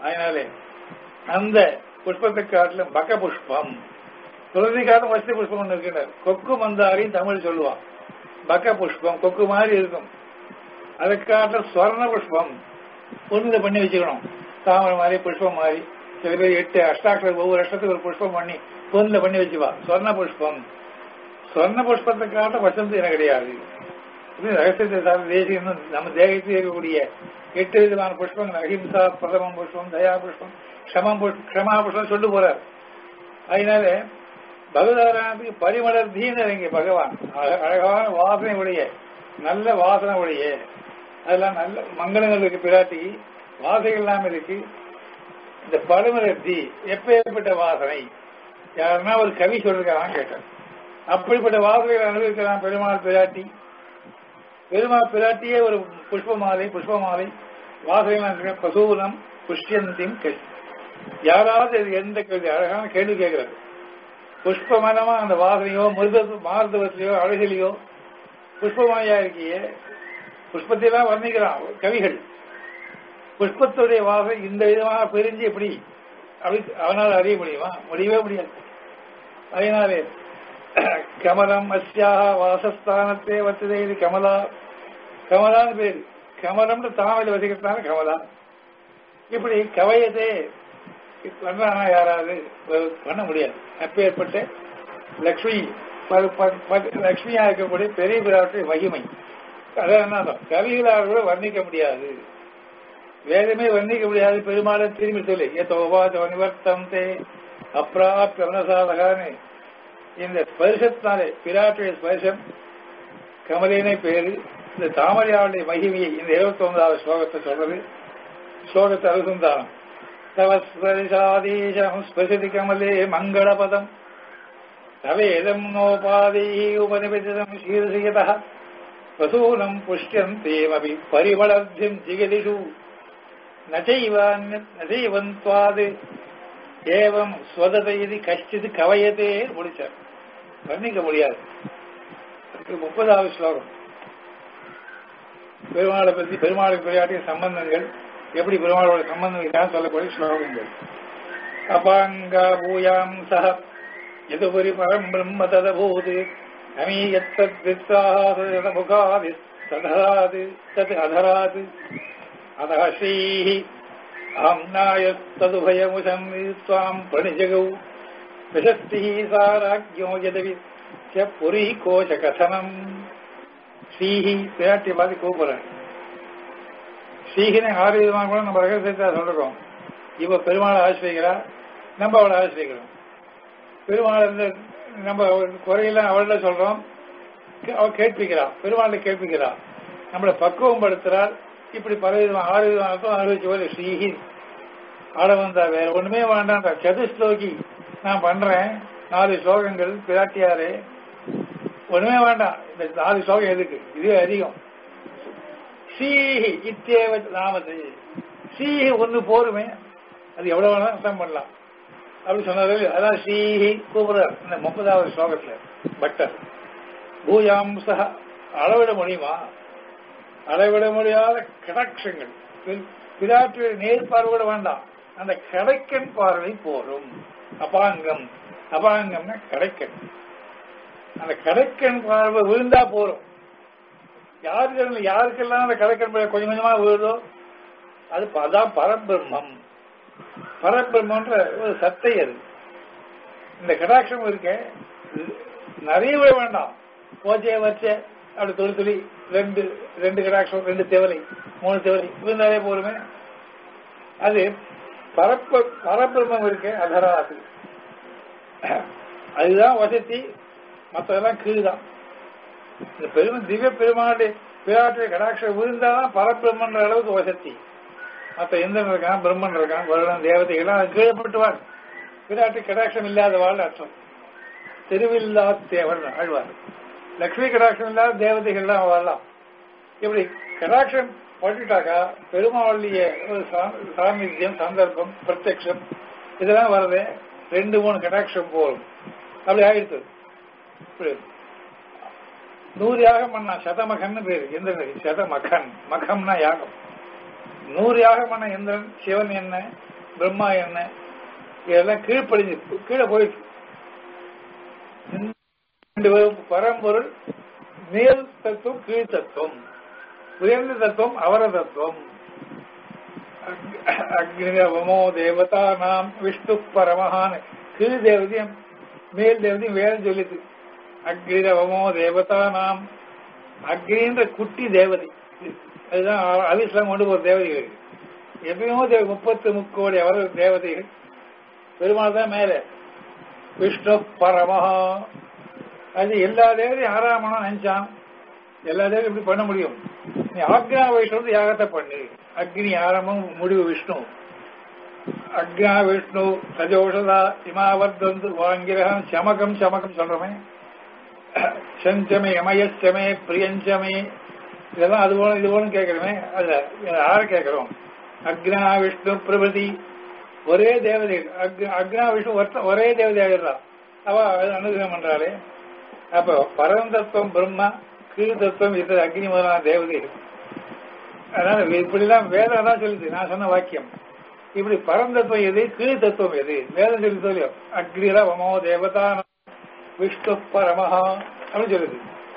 அதனாலே அந்த புஷ்பத்தை காட்டிலும் பக்க புஷ்பம் துளசி காலம் வசதி புஷ்பம் ஒன்று இருக்கின்றார் கொக்கு மந்தாரின்னு தமிழ் சொல்லுவான் பக்க புஷ்பம் கொக்கு மாதிரி இருக்கும் அதை காட்டிலும் ஸ்வர்ண புஷ்பம் ஒன்று பண்ணி வச்சுக்கணும் தாமரை மாதிரி புஷ்பம் மாதிரி சில பேர் எட்டு அஷ்டாட்சரம் ஒவ்வொரு அஷ்டத்துக்கு ஒரு புஷ்பம் பண்ணி பொண்ணுல பண்ணி வச்சுவா சொர்ண புஷ்பம் சொர்ண புஷ்பத்தை காட்ட வசந்த் எனக்கு கிடையாது இது ரகசியத்தை சார்ந்த தேசியம் நம்ம தேகத்தில் இருக்கக்கூடிய எட்டு விதமான புஷ்பங்கள் அஹிம்சா பிரதமம் புஷ்பம் தயா புஷ்பம் க்ஷமம் புஷ்பம் க்ஷமா புஷ்பம் சொல்லி போறார் அதனால பகவதாராயணத்துக்கு பரிமளர்த்தின்னு இங்க பகவான் அழ- அழகான வாசனை உடைய நல்ல வாசனை உடைய அதெல்லாம் நல்ல மங்களங்கள் இருக்கு பிராட்டி வாசைகள் எல்லாம் இருக்கு இந்த பரிமளர்த்தி எப்பேற்பட்ட வாசனை யாருன்னா ஒரு கவி சொல்லிருக்காரான்னு கேட்டேன் அப்படிப்பட்ட வாசனைகளை அனுபவிக்கிறான் பெருமாள் பிராட்டி பெருமாள் பிராட்டியே ஒரு புஷ்ப மாலை புஷ்ப மாலை வாசனை பசூலம் புஷ்யந்தியும் கஷ் யாராவது இது எந்த கேள்வி அழகான கேள்வி கேட்கிறது புஷ்பமனமா அந்த வாசனையோ மிருத மார்தவத்திலையோ அழகிலையோ புஷ்பமாயா இருக்கியே புஷ்பத்தையெல்லாம் வர்ணிக்கிறான் கவிகள் புஷ்பத்துடைய வாசனை இந்த விதமாக பிரிஞ்சு எப்படி அப்படி அவனால் அறிய முடியுமா முடியவே முடியாது அதனாலே கமலம் அஸ்யாக வாசஸ்தானத்தே வச்சதே இது கமலா கமலான்னு பேரு கமலம்னு தாமில் வசிக்கிறதுனால கமலா இப்படி கவயத்தே பண்ணானா யாராவது பண்ண முடியாது அப்பேற்பட்ட லக்ஷ்மி ப- ப- ப- லக்ஷ்மியா இருக்கக்கூடிய பெரிய பிராட்டுடைய மகிமை அதான் என்ன அர்த்தம்? கவிகளால் கூட வர்ணிக்க முடியாது வேதமே வர்ணிக்க முடியாது பெருமாளை திரும்பி சொல்லி ஏதோவா நிவர்த்தம் தே அப்பிராப்த மனசாதகான்னு இந்த ஸ்பர்சத்தினாலே பிராட்டுடைய ஸ்பர்சம் கமலினை பேரு இந்த தாமரையாளுடைய மகிமையை இந்த இருபத்தி ஒன்பதாவது ஸ்லோகத்தை சொல்றது ஸ்லோகத்தை அனுசந்தானம் தவ ஸ்பரிசாதீசம் ஸ்பரிசதி கமலே மங்களபதம் தவேதம் நோபாதி உபனிபதிதம் சீர்ஷியதः வசூலம் புஷ்யந்தேமபி பரிவளர்த்திம் ஜிகதிஷு நச்சைவந்த்வாது ஏவம் ஸ்வதத இது கஷ்டிது கவயத்தே முடிச்சார் வர்ணிக்க முடியாது அதுக்கு முப்பதாவது ஸ்லோகம் பெருமாளை பற்றி பெருமாளுக்கு பெரியாட்டிய சம்பந்தங்கள் எப்படி பெருமாளோட சம்பந்தம் இருக்கான்னு சொல்லக்கூடிய ஸ்லோகங்கள் அபாங்கா பூயாம் சக எதுபுரி பரம் பிரம்ம ததபூது நமீயத்தமுகாதி ததராது தத் அதராது அதः श्रीः आम्नायस्तदुभयमुषम् त्वाम् प्रणिजगौ प्रशस्तिः साराज्ञो यदवि च पुरीकोशकथनम् ஸ்ரீஹி பிராட்டி பார்த்து கூப்பிடுறேன் ஸ்ரீஹினை ஆறு விதமாக கூட நம்ம ரகசியத்தை சொல்றோம் இவ பெருமாளை ஆசிரியக்கிறா நம்ம அவளை ஆசிரியக்கிறோம் பெருமாள் இந்த நம்ம குறையெல்லாம் அவள்கிட்ட சொல்றோம் கே- அவ கேட்பிக்கிறா பெருமாளை கேட்பிக்கிறா நம்மளை பக்குவம் படுத்துறாள் இப்படி பல விதமாக ஆறு விதமாக அனுபவிச்சு போது ஸ்ரீஹி ஆட வந்தா வேற ஒண்ணுமே வேண்டாம் சதுஸ்லோகி நான் பண்றேன் நாலு ஸ்லோகங்கள் பிராட்டியாரே ஒண்ணுமே வேண்டாம் இந்த நாலு ஸ்லோகம் எதுக்கு இதுவே அதிகம் சீஹி இத்தேவ நாமது சீஹி ஒண்ணு போருமே அது எவ்வளவு வேணாலும் அர்த்தம் பண்ணலாம் அப்படி சொன்னாரு அதான் ஸ்ரீஹி கூப்பிடுறார் இந்த முப்பதாவது ஸ்லோகத்துல பட்டர் பூயாம்சா அளவிட முடியுமா அளவிட முடியாத கடாட்சங்கள் பிராட்டு நேர் பார்வை கூட வேண்டாம் அந்த கடைக்கன் பார்வை போரும் அபாங்கம் அபாங்கம்னா கடைக்கன் அந்த கடைக்கன் பார்வை விழுந்தா போறோம் யாருக்கு யாருக்கெல்லாம் அந்த கடைக்கன் பார்வை கொஞ்சம் கொஞ்சமா விழுதோ அது ப- அதான் பரபிரம்மம் பரபிரம்மன்ற ஒரு சத்தை அது இந்த கடாட்சம் இருக்க இது நிறைய விழ வேண்டாம் போச்சே வச்சே அப்படி துளி துளி ரெண்டு ரெண்டு கடாட்சம் ரெண்டு தேவலை மூணு தேவலை விழுந்தாலே போருமே அது பரப்ப பரபிரம்மம் இருக்க அதராது அதுதான் வசதி மற்றதெல்லாம் கீழ்தான் இந்த பெருமை திவ்ய பெருமாளுடைய பிராட்டுடைய கடாட்சம் விழுந்தாதான் பரபிரம்மன்ற அளவுக்கு வசதி மற்ற இந்திரன் இருக்கான் பிரம்மன் இருக்கான் வருடன் தேவதைகள்லாம் அது கீழப்பட்டுவார் பிராட்டு கடாட்சம் இல்லாதவாள் அர்த்தம் தெருவில்லா தேவன் ஆழ்வார் லக்ஷ்மி கடாட்சம் இல்லாத தேவதைகள்லாம் வாழலாம் இப்படி கடாட்சம் பட்டுட்டாக்கா பெருமாளுடைய ஒரு சா- சாநித்தியம் சந்தர்ப்பம் பிரத்யக்ஷம் இதெல்லாம் வரதே ரெண்டு மூணு கடாட்சம் போகும் அப்படி ஆயிடுத்து இப்படி நூறு யாகம் பண்ணா சதமகன்னு பேரு இந்திரனுக்கு சதமகன் மகம்னா யாகம் நூறு யாகம் பண்ண இந்திரன் சிவன் என்ன பிரம்மா என்ன இதெல்லாம் கீழ்ப்படிஞ்சு கீழே போயிடுச்சு ரெண்டு பேரும் பரம்பொருள் மேல் தத்துவம் கீழ் தத்துவம் உயர்ந்த தத்துவம் அவர தத்துவம் அக்னிரவமோ தேவதா நாம் விஷ்ணு பரமஹான் கீழ் தேவதையும் மேல் தேவதையும் வேதம் சொல்லிது அக்னிரவமோ தேவதா நாம் அக்னின்ற குட்டி தேவதை அதுதான் அலிஸ்லாம் கொண்டு போற தேவதைகள் எப்பயுமோ தேவ முப்பத்து முக்கோடி அவர் தேவதைகள் பெருமாள் தான் மேல விஷ்ணு பரமஹா அது எல்லா தேவதையும் ஆறாமணும் நினைச்சான் எல்லா தேவதையும் இப்படி பண்ண முடியும் நீ ஆக்னா வைஷ்ணு யாகத்தை பண்ணு அக்னி ஆரம்பம் முடிவு விஷ்ணு அக்னா விஷ்ணு சஜோஷதா இமாவர்தந்து வாங்கிரகம் சமகம் சமகம் சொல்றமே செஞ்சமே அமயச்சமே பிரியஞ்சமே இதெல்லாம் அது போல இது போல கேட்கிறோமே அது யார கேட்கிறோம் அக்னா விஷ்ணு பிரபதி ஒரே தேவதை அக்னா விஷ்ணு ஒரே தேவதை ஆகிடுறான் அவ அனுகிரகம் பண்றாளே அப்ப பரந்தத்துவம் பிரம்மா கீழ் தத்துவம் இது அக்னி முதலான தேவதைகள் அதனால இப்படிலாம் வேதம் தான் சொல்லுது நான் சொன்ன வாக்கியம் இப்படி பரந்தத்துவம் எது கீழ் தத்துவம் எது வேதம் சொல்லி சொல்லியும் அக்னிர வமோ தேவதா விஷ்ணு பரமஹா அப்படின்னு சொல்லுது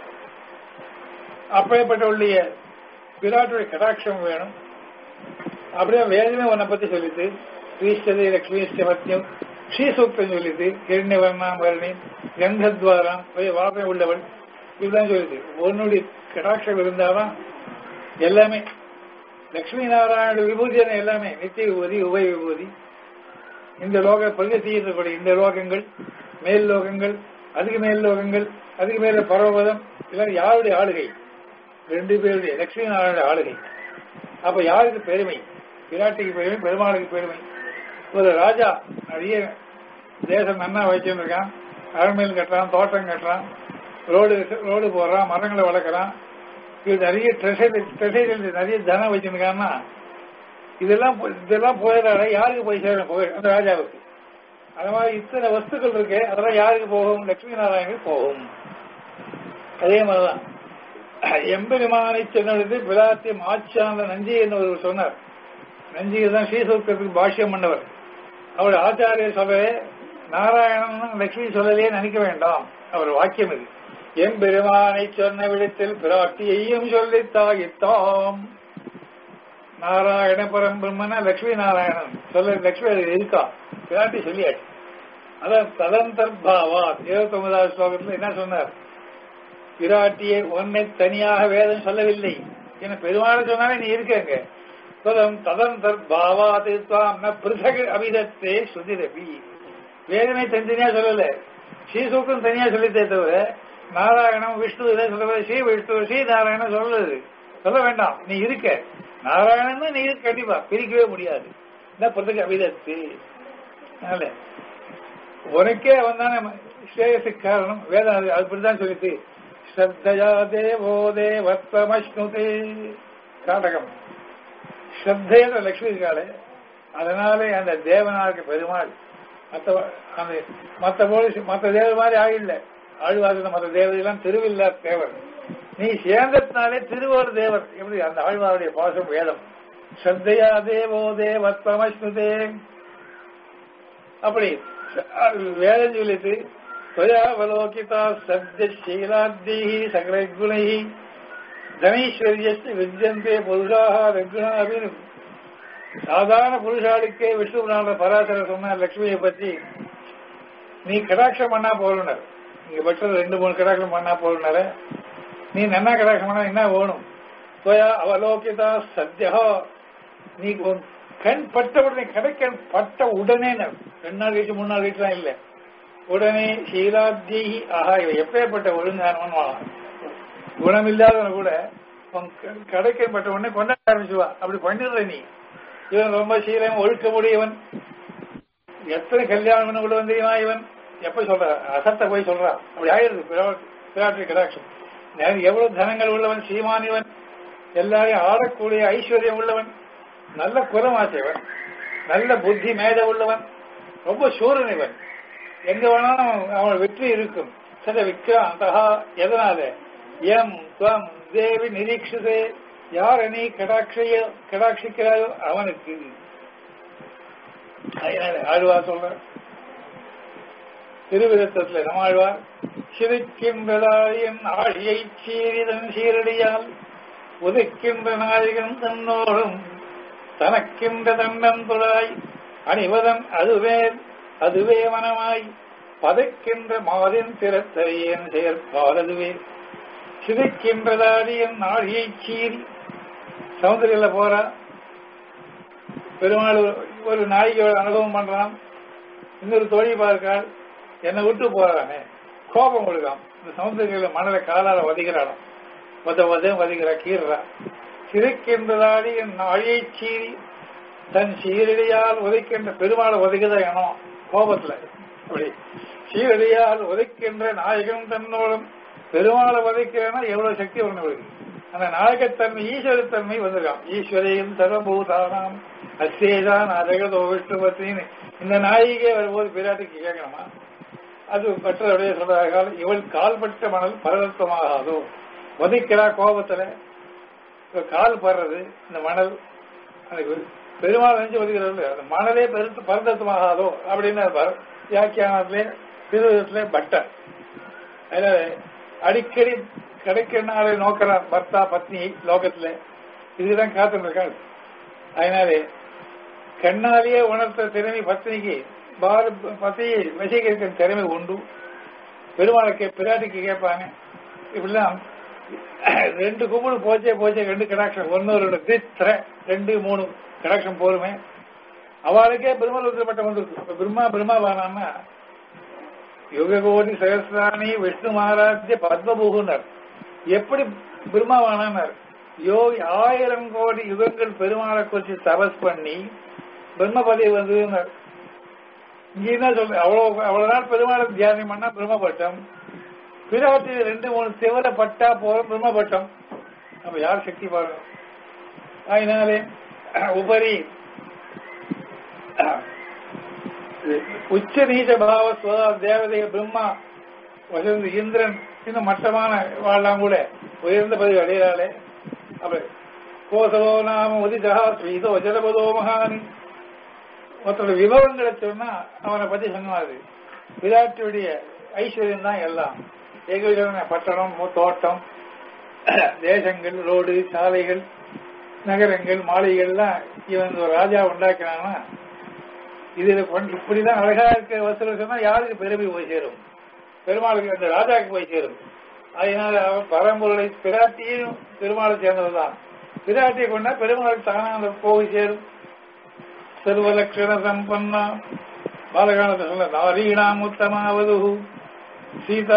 அப்படியேப்பட்டவளுடைய விராட்டுடைய கடாட்சம் வேணும் அப்படியே வேதமே உன்னை பத்தி சொல்லிட்டு ஸ்ரீஸ்டதி லட்சுமி மத்தியம் ஸ்ரீசூக்தம் சொல்லிட்டு கிரண்யவர்ணாம் வரணி கந்தத்வாரம் வாபை உள்ளவள் இதுதான் சொல்லுது உன்னுடைய கடாட்சம் இருந்தாதான் எல்லாமே லட்சுமி நாராயண விபூதி எல்லாமே நித்திய விபூதி உபய விபூதி இந்த லோக பிரகதி இருக்கக்கூடிய இந்த லோகங்கள் மேல் லோகங்கள் அதுக்கு மேல் லோகங்கள் அதுக்கு மேல பரவதம் இதெல்லாம் யாருடைய ஆளுகை ரெண்டு பேருடைய லட்சுமி நாராயண ஆளுகை அப்ப யாருக்கு பெருமை விராட்டிக்கு பெருமை பெருமாளுக்கு பெருமை ஒரு ராஜா நிறைய தேசம் நன்னா வச்சுருக்கான் அரண்மையில் கட்டுறான் தோட்டம் கட்டுறான் ரோடு ரோடு போடுறான் மரங்களை வளர்க்குறான் இது நிறைய ட்ரெஷரி ட்ரெஷரி நிறைய தனம் வச்சிருக்கான்னா இதெல்லாம் இதெல்லாம் போயிடாத யாருக்கு போய் சேரும் போய் அந்த ராஜாவுக்கு அது மாதிரி இத்தனை வஸ்துக்கள் இருக்கு அதெல்லாம் யாருக்கு போகும் லட்சுமி நாராயணுக்கு போகும் அதே மாதிரிதான் எம்பெருமானை சென்னது விளாத்தியம் ஆட்சியான நஞ்சி என்று ஒரு சொன்னார் நஞ்சியை தான் ஸ்ரீசூக்கத்துக்கு பாஷ்யம் பண்ணவர் அவர் ஆச்சாரியர் சொல்லவே நாராயணன் லட்சுமி சொல்லலையே நினைக்க வேண்டாம் அவர் வாக்கியம் இது எம்பெருமானை சொன்ன விடத்தில் பிராட்டியையும் சொல்லித்தாகித்தாம் நாராயண பரம்பிரம்மன லட்சுமி நாராயணன் சொல்ல லட்சுமி அது இருக்கா பிராட்டி சொல்லியாச்சு அதான் ததந்தர்பாவா இருபத்தி ஒன்பதாவது ஸ்லோகத்தில் என்ன சொன்னார் பிராட்டியை ஒன்னை தனியாக வேதம் சொல்லவில்லை என பெருமாளை சொன்னாலே நீ இருக்கங்க பதம் ததந்தர்பாவா தீர்த்தாம் ந பிருசக அபிதத்தே சுதிரபி வேதனை தனித்தனியா சொல்லல ஸ்ரீசூக்கம் தனியா சொல்லித்தே தவிர நாராயணம் விஷ்ணு இதை சொல்ல ஸ்ரீ விஷ்ணு ஸ்ரீ நாராயணம் சொல்லுது சொல்ல வேண்டாம் நீ இருக்க நாராயணன் நீ இருக்க கண்டிப்பா பிரிக்கவே முடியாது என்ன பிறகு அபிதத்து அதனால உனக்கே அவன் தானே ஸ்ரேயசுக்கு காரணம் வேதம் அது அப்படிதான் சொல்லிட்டு ஸ்ரத்தையா தேவோ தேவத்வமஷ்ணுதே காடகம் ஸ்ரத்தைன்ற லட்சுமி இருக்காளே அதனாலே அந்த தேவனாருக்கு பெருமாள் மற்ற அந்த மற்ற போல மற்ற தேவர் மாதிரி ஆகிடல ஆழ்வார்ந்த மற்ற தேவதையெல்லாம் திருவில்லா தேவர் நீ சேர்ந்ததுனாலே திருவோர் தேவர் எப்படி அந்த ஆழ்வாருடைய பாசம் வேதம் ஸ்ரத்தையா தேவோ தேவத்வமஷ்ணுதே அப்படி வேதம் சொல்லிட்டு त्वयावलोकिता सद्यशीलाद्यैः सकलैर्गुणैः தனீஸ்வரியஸ்து வித்தியந்தே புருஷாக ரகுணாபி சாதாரண புருஷாளுக்கே விஷ்ணு புராண பராசர சொன்ன லட்சுமியை பத்தி நீ கடாட்சம் பண்ணா போறனர் நீங்க பட்சம் ரெண்டு மூணு கடாட்சம் பண்ணா போறனார நீ நன்னா கடாட்சம் பண்ணா என்ன வேணும் துவயா அவலோகிதா சத்யா நீ உன் கண் பட்ட உடனே கடைக்கண் பட்ட உடனே ரெண்டு நாள் கழிச்சு மூணு நாள் கழிச்சுலாம் இல்லை உடனே சீலாத்தி ஆஹா இவ எப்பேற்பட்ட ஒழுங்கானவன் குணமில்லாதவன் கூட கடைக்கன் பட்ட உடனே கொண்டாட ஆரம்பிச்சுவா அப்படி பண்ணிடுற நீ இவன் ரொம்ப சீலம் ஒழுக்க முடியவன் எத்தனை கல்யாணம் உள்ளவன் தெரியுமா இவன் எப்ப சொல்ற அசத்தை போய் சொல்றான் அப்படி ஆயிடுது பிராட்டி கடாட்சம் எவ்வளவு தனங்கள் உள்ளவன் சீமான் இவன் எல்லாரையும் ஆடக்கூடிய ஐஸ்வர்யம் உள்ளவன் நல்ல குரமாச்சவன் நல்ல புத்தி மேத உள்ளவன் ரொம்ப சூரன் இவன் எங்க வேணாலும் அவன் வெற்றி இருக்கும் சத விக்ராந்தகா எதனால எம் துவம் தேவி நிரீட்சிதே யார் நீ கடாட்சிய கடாட்சிக்கிறாயோ அவனுக்கு அதனால ஆழ்வார் சொல்ற திருவிருத்தத்துல நம்மாழ்வார் சிரிக்கின்றதாயின் ஆழியை சீரிதன் சீரடியால் உதிக்கின்ற நாயகன் தன்னோடும் தனக்கின்ற தன்னந்துழாய் அணிவதன் அதுவே அதுவே மனமாய் பதைக்கின்ற மாதின் திறத்தறியன் செயற்பாலதுவே சிதைக்கின்றதாடியன் நாழியை சீறி சமுதிரில போறா பெருமாள் ஒரு நாய்களோட அனுபவம் பண்றான் இன்னொரு தோழி பார்க்காள் என்னை விட்டு போறானே கோபம் கொடுக்காம் இந்த சமுதிரில மணலை காலால வதிக்கிறாளாம் வத வத வதிக்கிற கீறா சிரிக்கின்றதாடி என் நாழியை சீறி தன் சீரடியால் உதைக்கின்ற பெருமாளை உதைக்குதா எனம் கோபத்துல அப்படி சீரடியால் உதைக்கின்ற நாயகன் தன்னோடும் பெருமாளை உதைக்கிறேன்னா எவ்வளவு சக்தி அவனுக்கு அந்த நாயகத்தன்மை ஈஸ்வரத்தன்மை வந்திருக்கான் ஈஸ்வரையும் சர்வபூதானாம் அசேதான் அழகதோ விஷ்ணுபத்தின்னு இந்த நாயிகே வரும்போது பிராட்டிக்கு கேட்கணுமா அது மற்றவருடைய சொல்றார்கள் இவள் கால்பட்ட மணல் பரதத்துவமாகாதோ வதிக்கிறா கோபத்துல கால் படுறது இந்த மணல் அதுக்கு பெருமாள் நினைச்சு வதிக்கிறது அந்த மணலே பெருத்து பரதத்துவமாகாதோ அப்படின்னு வியாக்கியானத்திலே திருவிதத்திலே பட்டர் அதனால அடிக்கடி கிடைக்கிறனால நோக்கிறார் பர்த்தா பத்னி லோகத்துல இதுதான் காத்துட்டு இருக்காள் அதனாலே கண்ணாலேயே உணர்த்த திறமை பத்னிக்கு பார பத்தியை வசீகரிக்கிற திறமை உண்டு பெருமாளுக்கு பிராட்டிக்கு கேட்பாங்க இப்படிலாம் ரெண்டு கும்பிடு போச்சே போச்சே ரெண்டு கடாட்சம் ஒன்னு ரெண்டு தித்திர ரெண்டு மூணு கடாட்சம் போருமே அவளுக்கே பெருமாள் பட்டம் வந்திருக்கு பிரம்மா பிரம்மா வானான்னா யுக கோடி சகசிராணி விஷ்ணு மகாராஜ்ய பத்மபூகுனர் எப்படி பிரம்மாவானார் யோகி ஆயிரம் கோடி யுகங்கள் பெருமாளை குறிச்சு தபஸ் பண்ணி பிரம்ம பதவி வந்ததுன்னார் இங்க என்ன சொல்ற அவ்வளவு அவ்வளவு நாள் பெருமாளை தியானம் பண்ணா பிரம்மபட்டம் பிராட்டி ரெண்டு மூணு சிவர பட்டா போற பிரம்மபட்டம் அப்ப யார் சக்தி பாருங்க அதனாலே உபரி உச்ச நீச்ச பாவ ஸ்வதா தேவதை பிரம்மா வசந்த் இந்திரன் இன்னும் மட்டமான வாழலாம் கூட உயர்ந்த பதவி அடையிறாளே அப்ப கோசலோ நாம உதிதா ஸ்ரீதோ ஜலபதோ மகான் ஒருத்தோட விபவங்களை சொன்னா அவனை பத்தி சொன்னாரு விராட்டியுடைய ஐஸ்வர்யம் தான் எல்லாம் எங்க பட்டணம் தோட்டம் தேசங்கள் ரோடு சாலைகள் நகரங்கள் மாளிகைகள்லாம் இவன் ஒரு ராஜா உண்டாக்கினான்னா இதுல இப்படிதான் அழகா இருக்க வசூல் சொன்னா யாருக்கு பெருமை போய் சேரும் பெருமாளுக்கு அந்த ராஜாவுக்கு போய் சேரும் அதனால அவன் பரம்பொருளை பிராட்டியும் பெருமாளை சேர்ந்ததுதான் பிராட்டியை கொண்டா பெருமாளுக்கு தானா அந்த போய் சேரும் சர்வலட்சண சம்பன்னா பாலகாலத்தை சொல்ல நாரீணாம் உத்தமாவது சீதா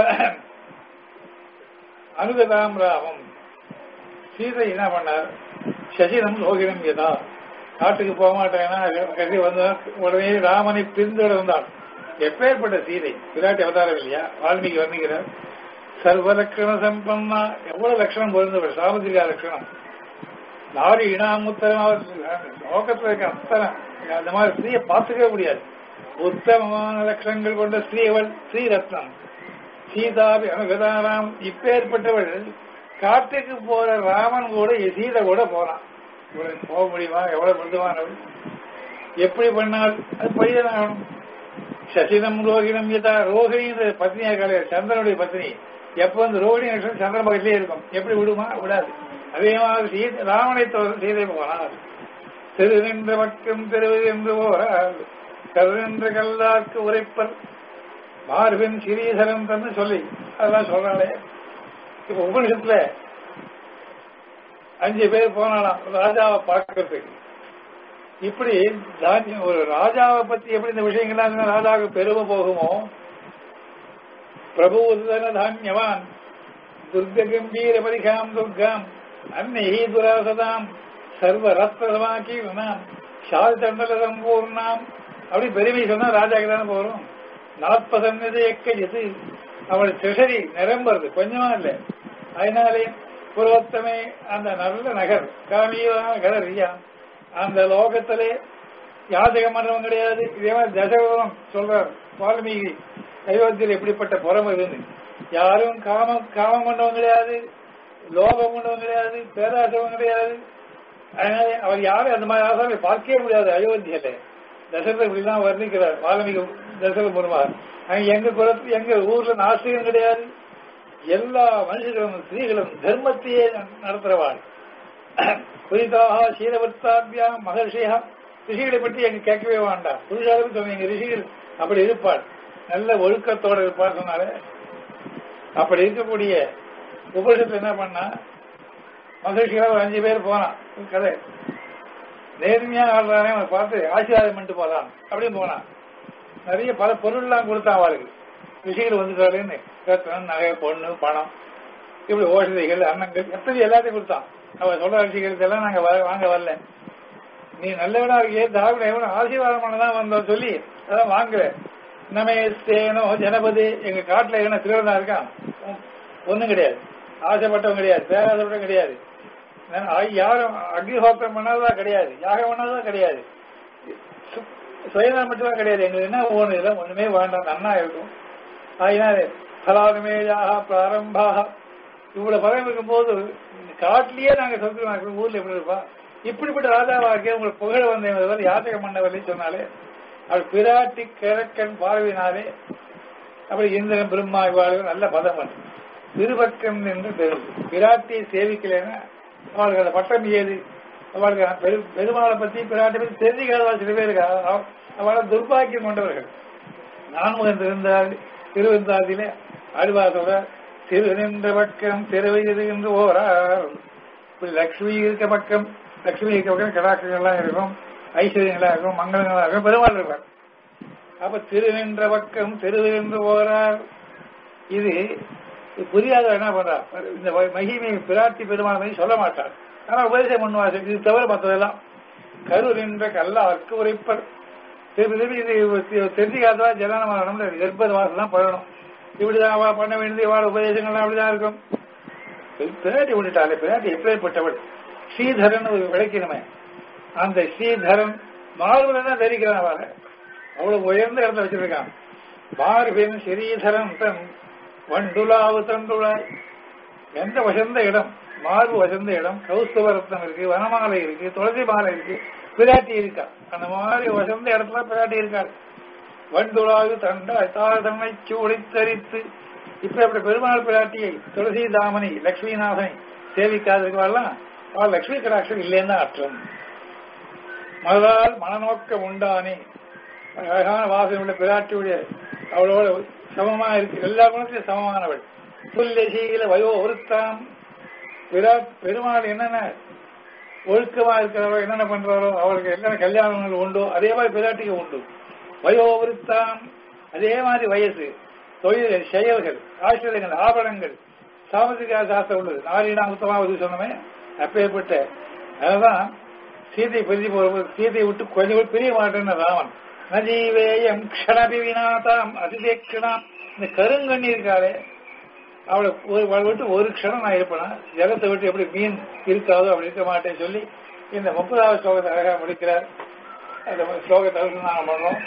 அனுகதாம் ராமம் சீதை என்ன பண்ணார் சசினம் லோகினம் எதா காட்டுக்கு போக மாட்டேன்னா கசி வந்த உடனே ராமனை பின்தொடர்ந்தாள் எப்பேற்பட்ட சீதை விராட்டி அவதாரம் இல்லையா வால்மீகி வர்ணிக்கிறார் சர்வ லட்சண சம்பன்னா எவ்வளவு லட்சணம் பொருந்தவர் சாமுதிரிகா லட்சணம் நாரி இனாமுத்தரம் லோகத்துல இருக்க அத்தனை அந்த மாதிரி ஸ்திரீயை பார்த்துக்கவே முடியாது உத்தமமான லட்சணங்கள் கொண்ட ஸ்ரீவள் ஸ்ரீரத்னம் சீதாபி அனுகதாராம் இப்பேற்பட்டவள் காட்டுக்கு போற ராமன் கூட சீதை கூட போறான் இவளுக்கு போக முடியுமா எவ்வளவு மிருதுவானவள் எப்படி பண்ணால் அது பையன் ஆகணும் சசினம் ரோகிணம் யதா ரோகிணி பத்னியா கிடையாது சந்திரனுடைய பத்னி எப்ப வந்து ரோகிணி நட்சத்திரம் சந்திர பக்கத்திலே இருக்கும் எப்படி விடுமா விடாது அதே மாதிரி சீதை ராமனை தவிர சீதை போனார் திருநின்ற பக்கம் தெருவு என்று போறார் கருநின்ற கல்லார்க்கு உரைப்பர் மார்பின் சிறீசரம் தந்து சொல்லி அதெல்லாம் சொல்றாளே இப்ப உபனிஷத்துல அஞ்சு பேர் போனாலாம் ராஜாவை பார்க்கறதுக்கு இப்படி தானியம் ஒரு ராஜாவை பத்தி எப்படி இந்த விஷயங்கள்லாம் ராஜாவுக்கு பெருமை போகுமோ பிரபுதன தானியவான் துர்க கம்பீர பரிகாம் துர்காம் அன்னைஹி துராசதாம் சர்வ ரத்னமாக்கி நாம் ஷால் தண்டல சம்பூர்ணாம் அப்படி பெருமை சொன்னா ராஜாக்கு தானே போறோம் நாற்பது எக்க எது அவள் ட்ரெஷரி நிரம்புறது கொஞ்சமா இல்ல அதனாலே புரோத்தமே அந்த நல்ல நகர் காமியான கதரியா அந்த லோகத்திலே யாதகம் பண்றவன் கிடையாது இதே மாதிரி தசகம் சொல்றார் வால்மீகி அயோத்தியில் எப்படிப்பட்ட புறம் இருந்து யாரும் காமம் காமம் கொண்டவன் கிடையாது லோகம் கொண்டவன் கிடையாது பேராசவன் கிடையாது அதனால அவர் யாரும் அந்த மாதிரி ஆசாமி பார்க்கவே முடியாது அயோத்தியில தசரத இப்படிலாம் வர்ணிக்கிறார் வால்மீகி தசரத பெருமாள் அங்க எங்க குலத்து எங்க ஊர்ல நாஸ்திகம் கிடையாது எல்லா மனுஷர்களும் ஸ்திரீகளும் தர்மத்தையே நடத்துறவாள் புரிதாக சீலவர்த்தாபியா மகர்ஷியா ரிஷிகளை பற்றி எங்க கேட்கவே வேண்டாம் புருஷாலும் சொன்னீங்க ரிஷிகள் அப்படி இருப்பாள் நல்ல ஒழுக்கத்தோட இருப்பாள் சொன்னாலே அப்படி இருக்கக்கூடிய உபனிஷத்துல என்ன பண்ணா மகர்ஷிகளா ஒரு அஞ்சு பேர் போனான் கதை நேர்மையா ஆள்றானே அவனை பார்த்து ஆசீர்வாதம் பண்ணிட்டு போலாம் அப்படின்னு போனான் நிறைய பல பொருள்லாம் கொடுத்தான் அவளுக்கு ரிஷிகள் வந்துட்டாருன்னு ரத்னம் நகை பொண்ணு பணம் இப்படி ஓசதிகள் அன்னங்கள் எத்தனை எல்லாத்தையும் கொடுத்தான் அவன் சொல்ற ரிஷிகளுக்கு எல்லாம் நாங்க வர- வாங்க வரல நீ நல்லவனா இருக்கியே தாவிட எவனும் ஆசீர்வாதம் பண்ணதான் வந்தோம் சொல்லி அதான் வாங்குற நம்ம சேனோ ஜனபதி எங்க காட்டுல என்ன திருவிழா இருக்கான் ஒண்ணும் கிடையாது ஆசைப்பட்டவன் கிடையாது பேராதவன் கிடையாது நான் ஆ- யாரும் அக்னிஹோத்திரம் பண்ணாததா கிடையாது யாகம் பண்ணாததா கிடையாது சு- சுயநலம் மட்டும்தான் கிடையாது எங்களுக்கு என்ன ஒண்ணு இல்லை ஒண்ணுமே வேண்டாம் நன்னா இருக்கும் ஆகினாலே பலானுமேயாக பிராரம்பாக இவ்வளவு பலம் இருக்கும்போது இந்த காட்டிலேயே நாங்க சொல்லுவோம் ஊர்ல எப்படி இருப்பா இப்படிப்பட்ட ராஜாவாகிய உங்களுக்கு புகழ வந்த யாத்திரை மன்னவரை சொன்னாலே அவள் பிராட்டி கிழக்கன் பார்வையினாலே அப்படி இந்திரன் பிரம்மா இவ்வாறு நல்ல பதம் வந்து திருபக்கம் என்று பெரும் பிராட்டியை சேவிக்கலைன்னா அவளுக்கு அந்த பட்டம் ஏது அவளுக்கு அந்த பெரு பெருமாளை பத்தி பிராட்டி பத்தி தெரிஞ்சுக்காதவா சில பேர் இருக்கா. அவ- அவளை துர்பாக்கியம் கொண்டவர்கள் நான்முகன் இருந்தால் திருவந்தாதியிலே ஆழ்வாசோட திரு நின்ற பக்கம் திருவயது என்று ஓரார் இப்படி லக்ஷ்மி இருக்க பக்கம் லக்ஷ்மி இருக்க பக்கம் கடாக்கங்கள்லாம் இருக்கும் ஐஸ்வர்யங்களா இருக்கும் மங்களங்களா இருக்கும் பெருமாள் இருப்பார் அப்ப திரு நின்ற பக்கம் திரு என்று ஓரார் இது இது புரியாத என்ன பண்றா இந்த மகிமை பிராட்டி பெருமாள் மாதிரி சொல்ல மாட்டார் ஆனா உபதேசம் பண்ணுவார் இது தவிர மற்றதெல்லாம் கரு நின்ற கல்ல அற்கு உரைப்பர் திருப்பி திருப்பி இது தெரிஞ்சுக்காதவா ஜனன மரணம் கர்ப்பத வாசம் தான் பண்ணணும் இப்படிதான் அவ பண்ண வேண்டியது வாழ உபதேசங்கள்லாம் அப்படிதான் இருக்கும் பிராட்டி விட்டுட்டாலே பிராட்டி எப்பேற்பட்டவள் ஸ்ரீதரன் ஒரு விளக்கணுமே அந்த ஸ்ரீதரன் மார்புல தான் தரிக்கிறான் அவளை அவ்வளவு உயர்ந்த இடத்துல வச்சிருக்கான் மார்பின் ஸ்ரீதரன் தன் வண்டுலாவு தண்டுளாய் எந்த வசந்த இடம் மார்பு வசந்த இடம் கௌஸ்தவ ரத்னம் இருக்கு வனமாலை இருக்கு துளசி மாலை இருக்கு பிராட்டி இருக்கா அந்த மாதிரி வசந்த இடத்துல பிராட்டி இருக்காள் வண்டுலாவு தண்டாய் தாழ் தன்னை சூடித்தரித்து இப்ப அப்படி பெருமாள் பிராட்டியை துளசி தாமனை லட்சுமிநாதனை சேவிக்காதிருக்கவாள்லாம் அவள் லட்சுமி கடாட்சம் இல்லைன்னு தான் அர்த்தம் மனதால் மனநோக்கம் உண்டானே அழகான வாசனை உள்ள பிராட்டியுடைய அவளோட சமமா இருக்கு எல்லா குணத்திலும் சமமானவள் புல்லசீல வயோ ஒருத்தான் விராட் பெருமாள் என்னென்ன ஒழுக்கமா இருக்கிறாரோ என்னென்ன பண்றாரோ அவளுக்கு என்னென்ன கல்யாணங்கள் உண்டோ அதே மாதிரி பிராட்டிக்கு உண்டு வயோ ஒருத்தான் அதே மாதிரி வயசு தொழில்கள் செயல்கள் ஆசிரியர்கள் ஆபரணங்கள் சாமசிக சாஸ்திரம் உள்ளது நாரீனா உத்தமாவது சொன்னமே அப்பேற்பட்ட அதுதான் சீதை பிரிஞ்சு போகும்போது சீதையை விட்டு கொஞ்சம் கூட பிரிய மாட்டேன்னு ராமன் நஜீவேயம் க்ஷணபி வினாதாம் அதிதேக்ஷணாம் இந்த கருங்கண்ணி இருக்காளே அவளை ஒரு அவளை விட்டு ஒரு க்ஷணம் நான் இருப்பேனா ஜலத்தை விட்டு எப்படி மீன் இருக்காதோ அப்படி இருக்க மாட்டேன்னு சொல்லி இந்த முப்பதாவது ஸ்லோகத்தை அழகாக முடிக்கிறார் அந்த ஸ்லோகத்தை அடுத்து நாங்கள் பண்றோம்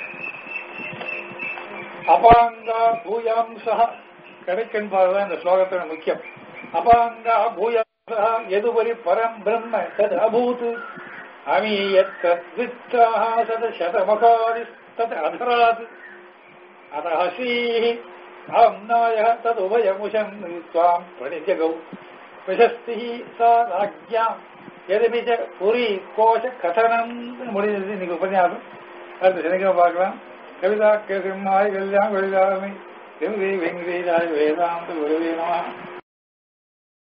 அபாங்கா பூயாம்சா கிடைக்கன் பாருதான் இந்த ஸ்லோகத்தோட முக்கியம் அபாங்கா பூயாம்சா எதுபரி பரம் பிரம்ம தத் அபூத் அமீயத்வித்ராः சத சதமகாரிஸ்தத் அதராத் अतः श्रीः आम्नायः तदुभयमुशम् त्वाम् प्रणिजगौ प्रशस्तिः सा राज्ञाम् எதுபி புரி கோஷ கதனம் முடிஞ்சது இன்னைக்கு உபன்யாசம் அடுத்த சனிக்கிழமை பார்க்கலாம் கவிதா கேசிம்மாய் கல்யாண் கவிதாமை வெங்கடேஷாய் வேதாந்த குருவே நம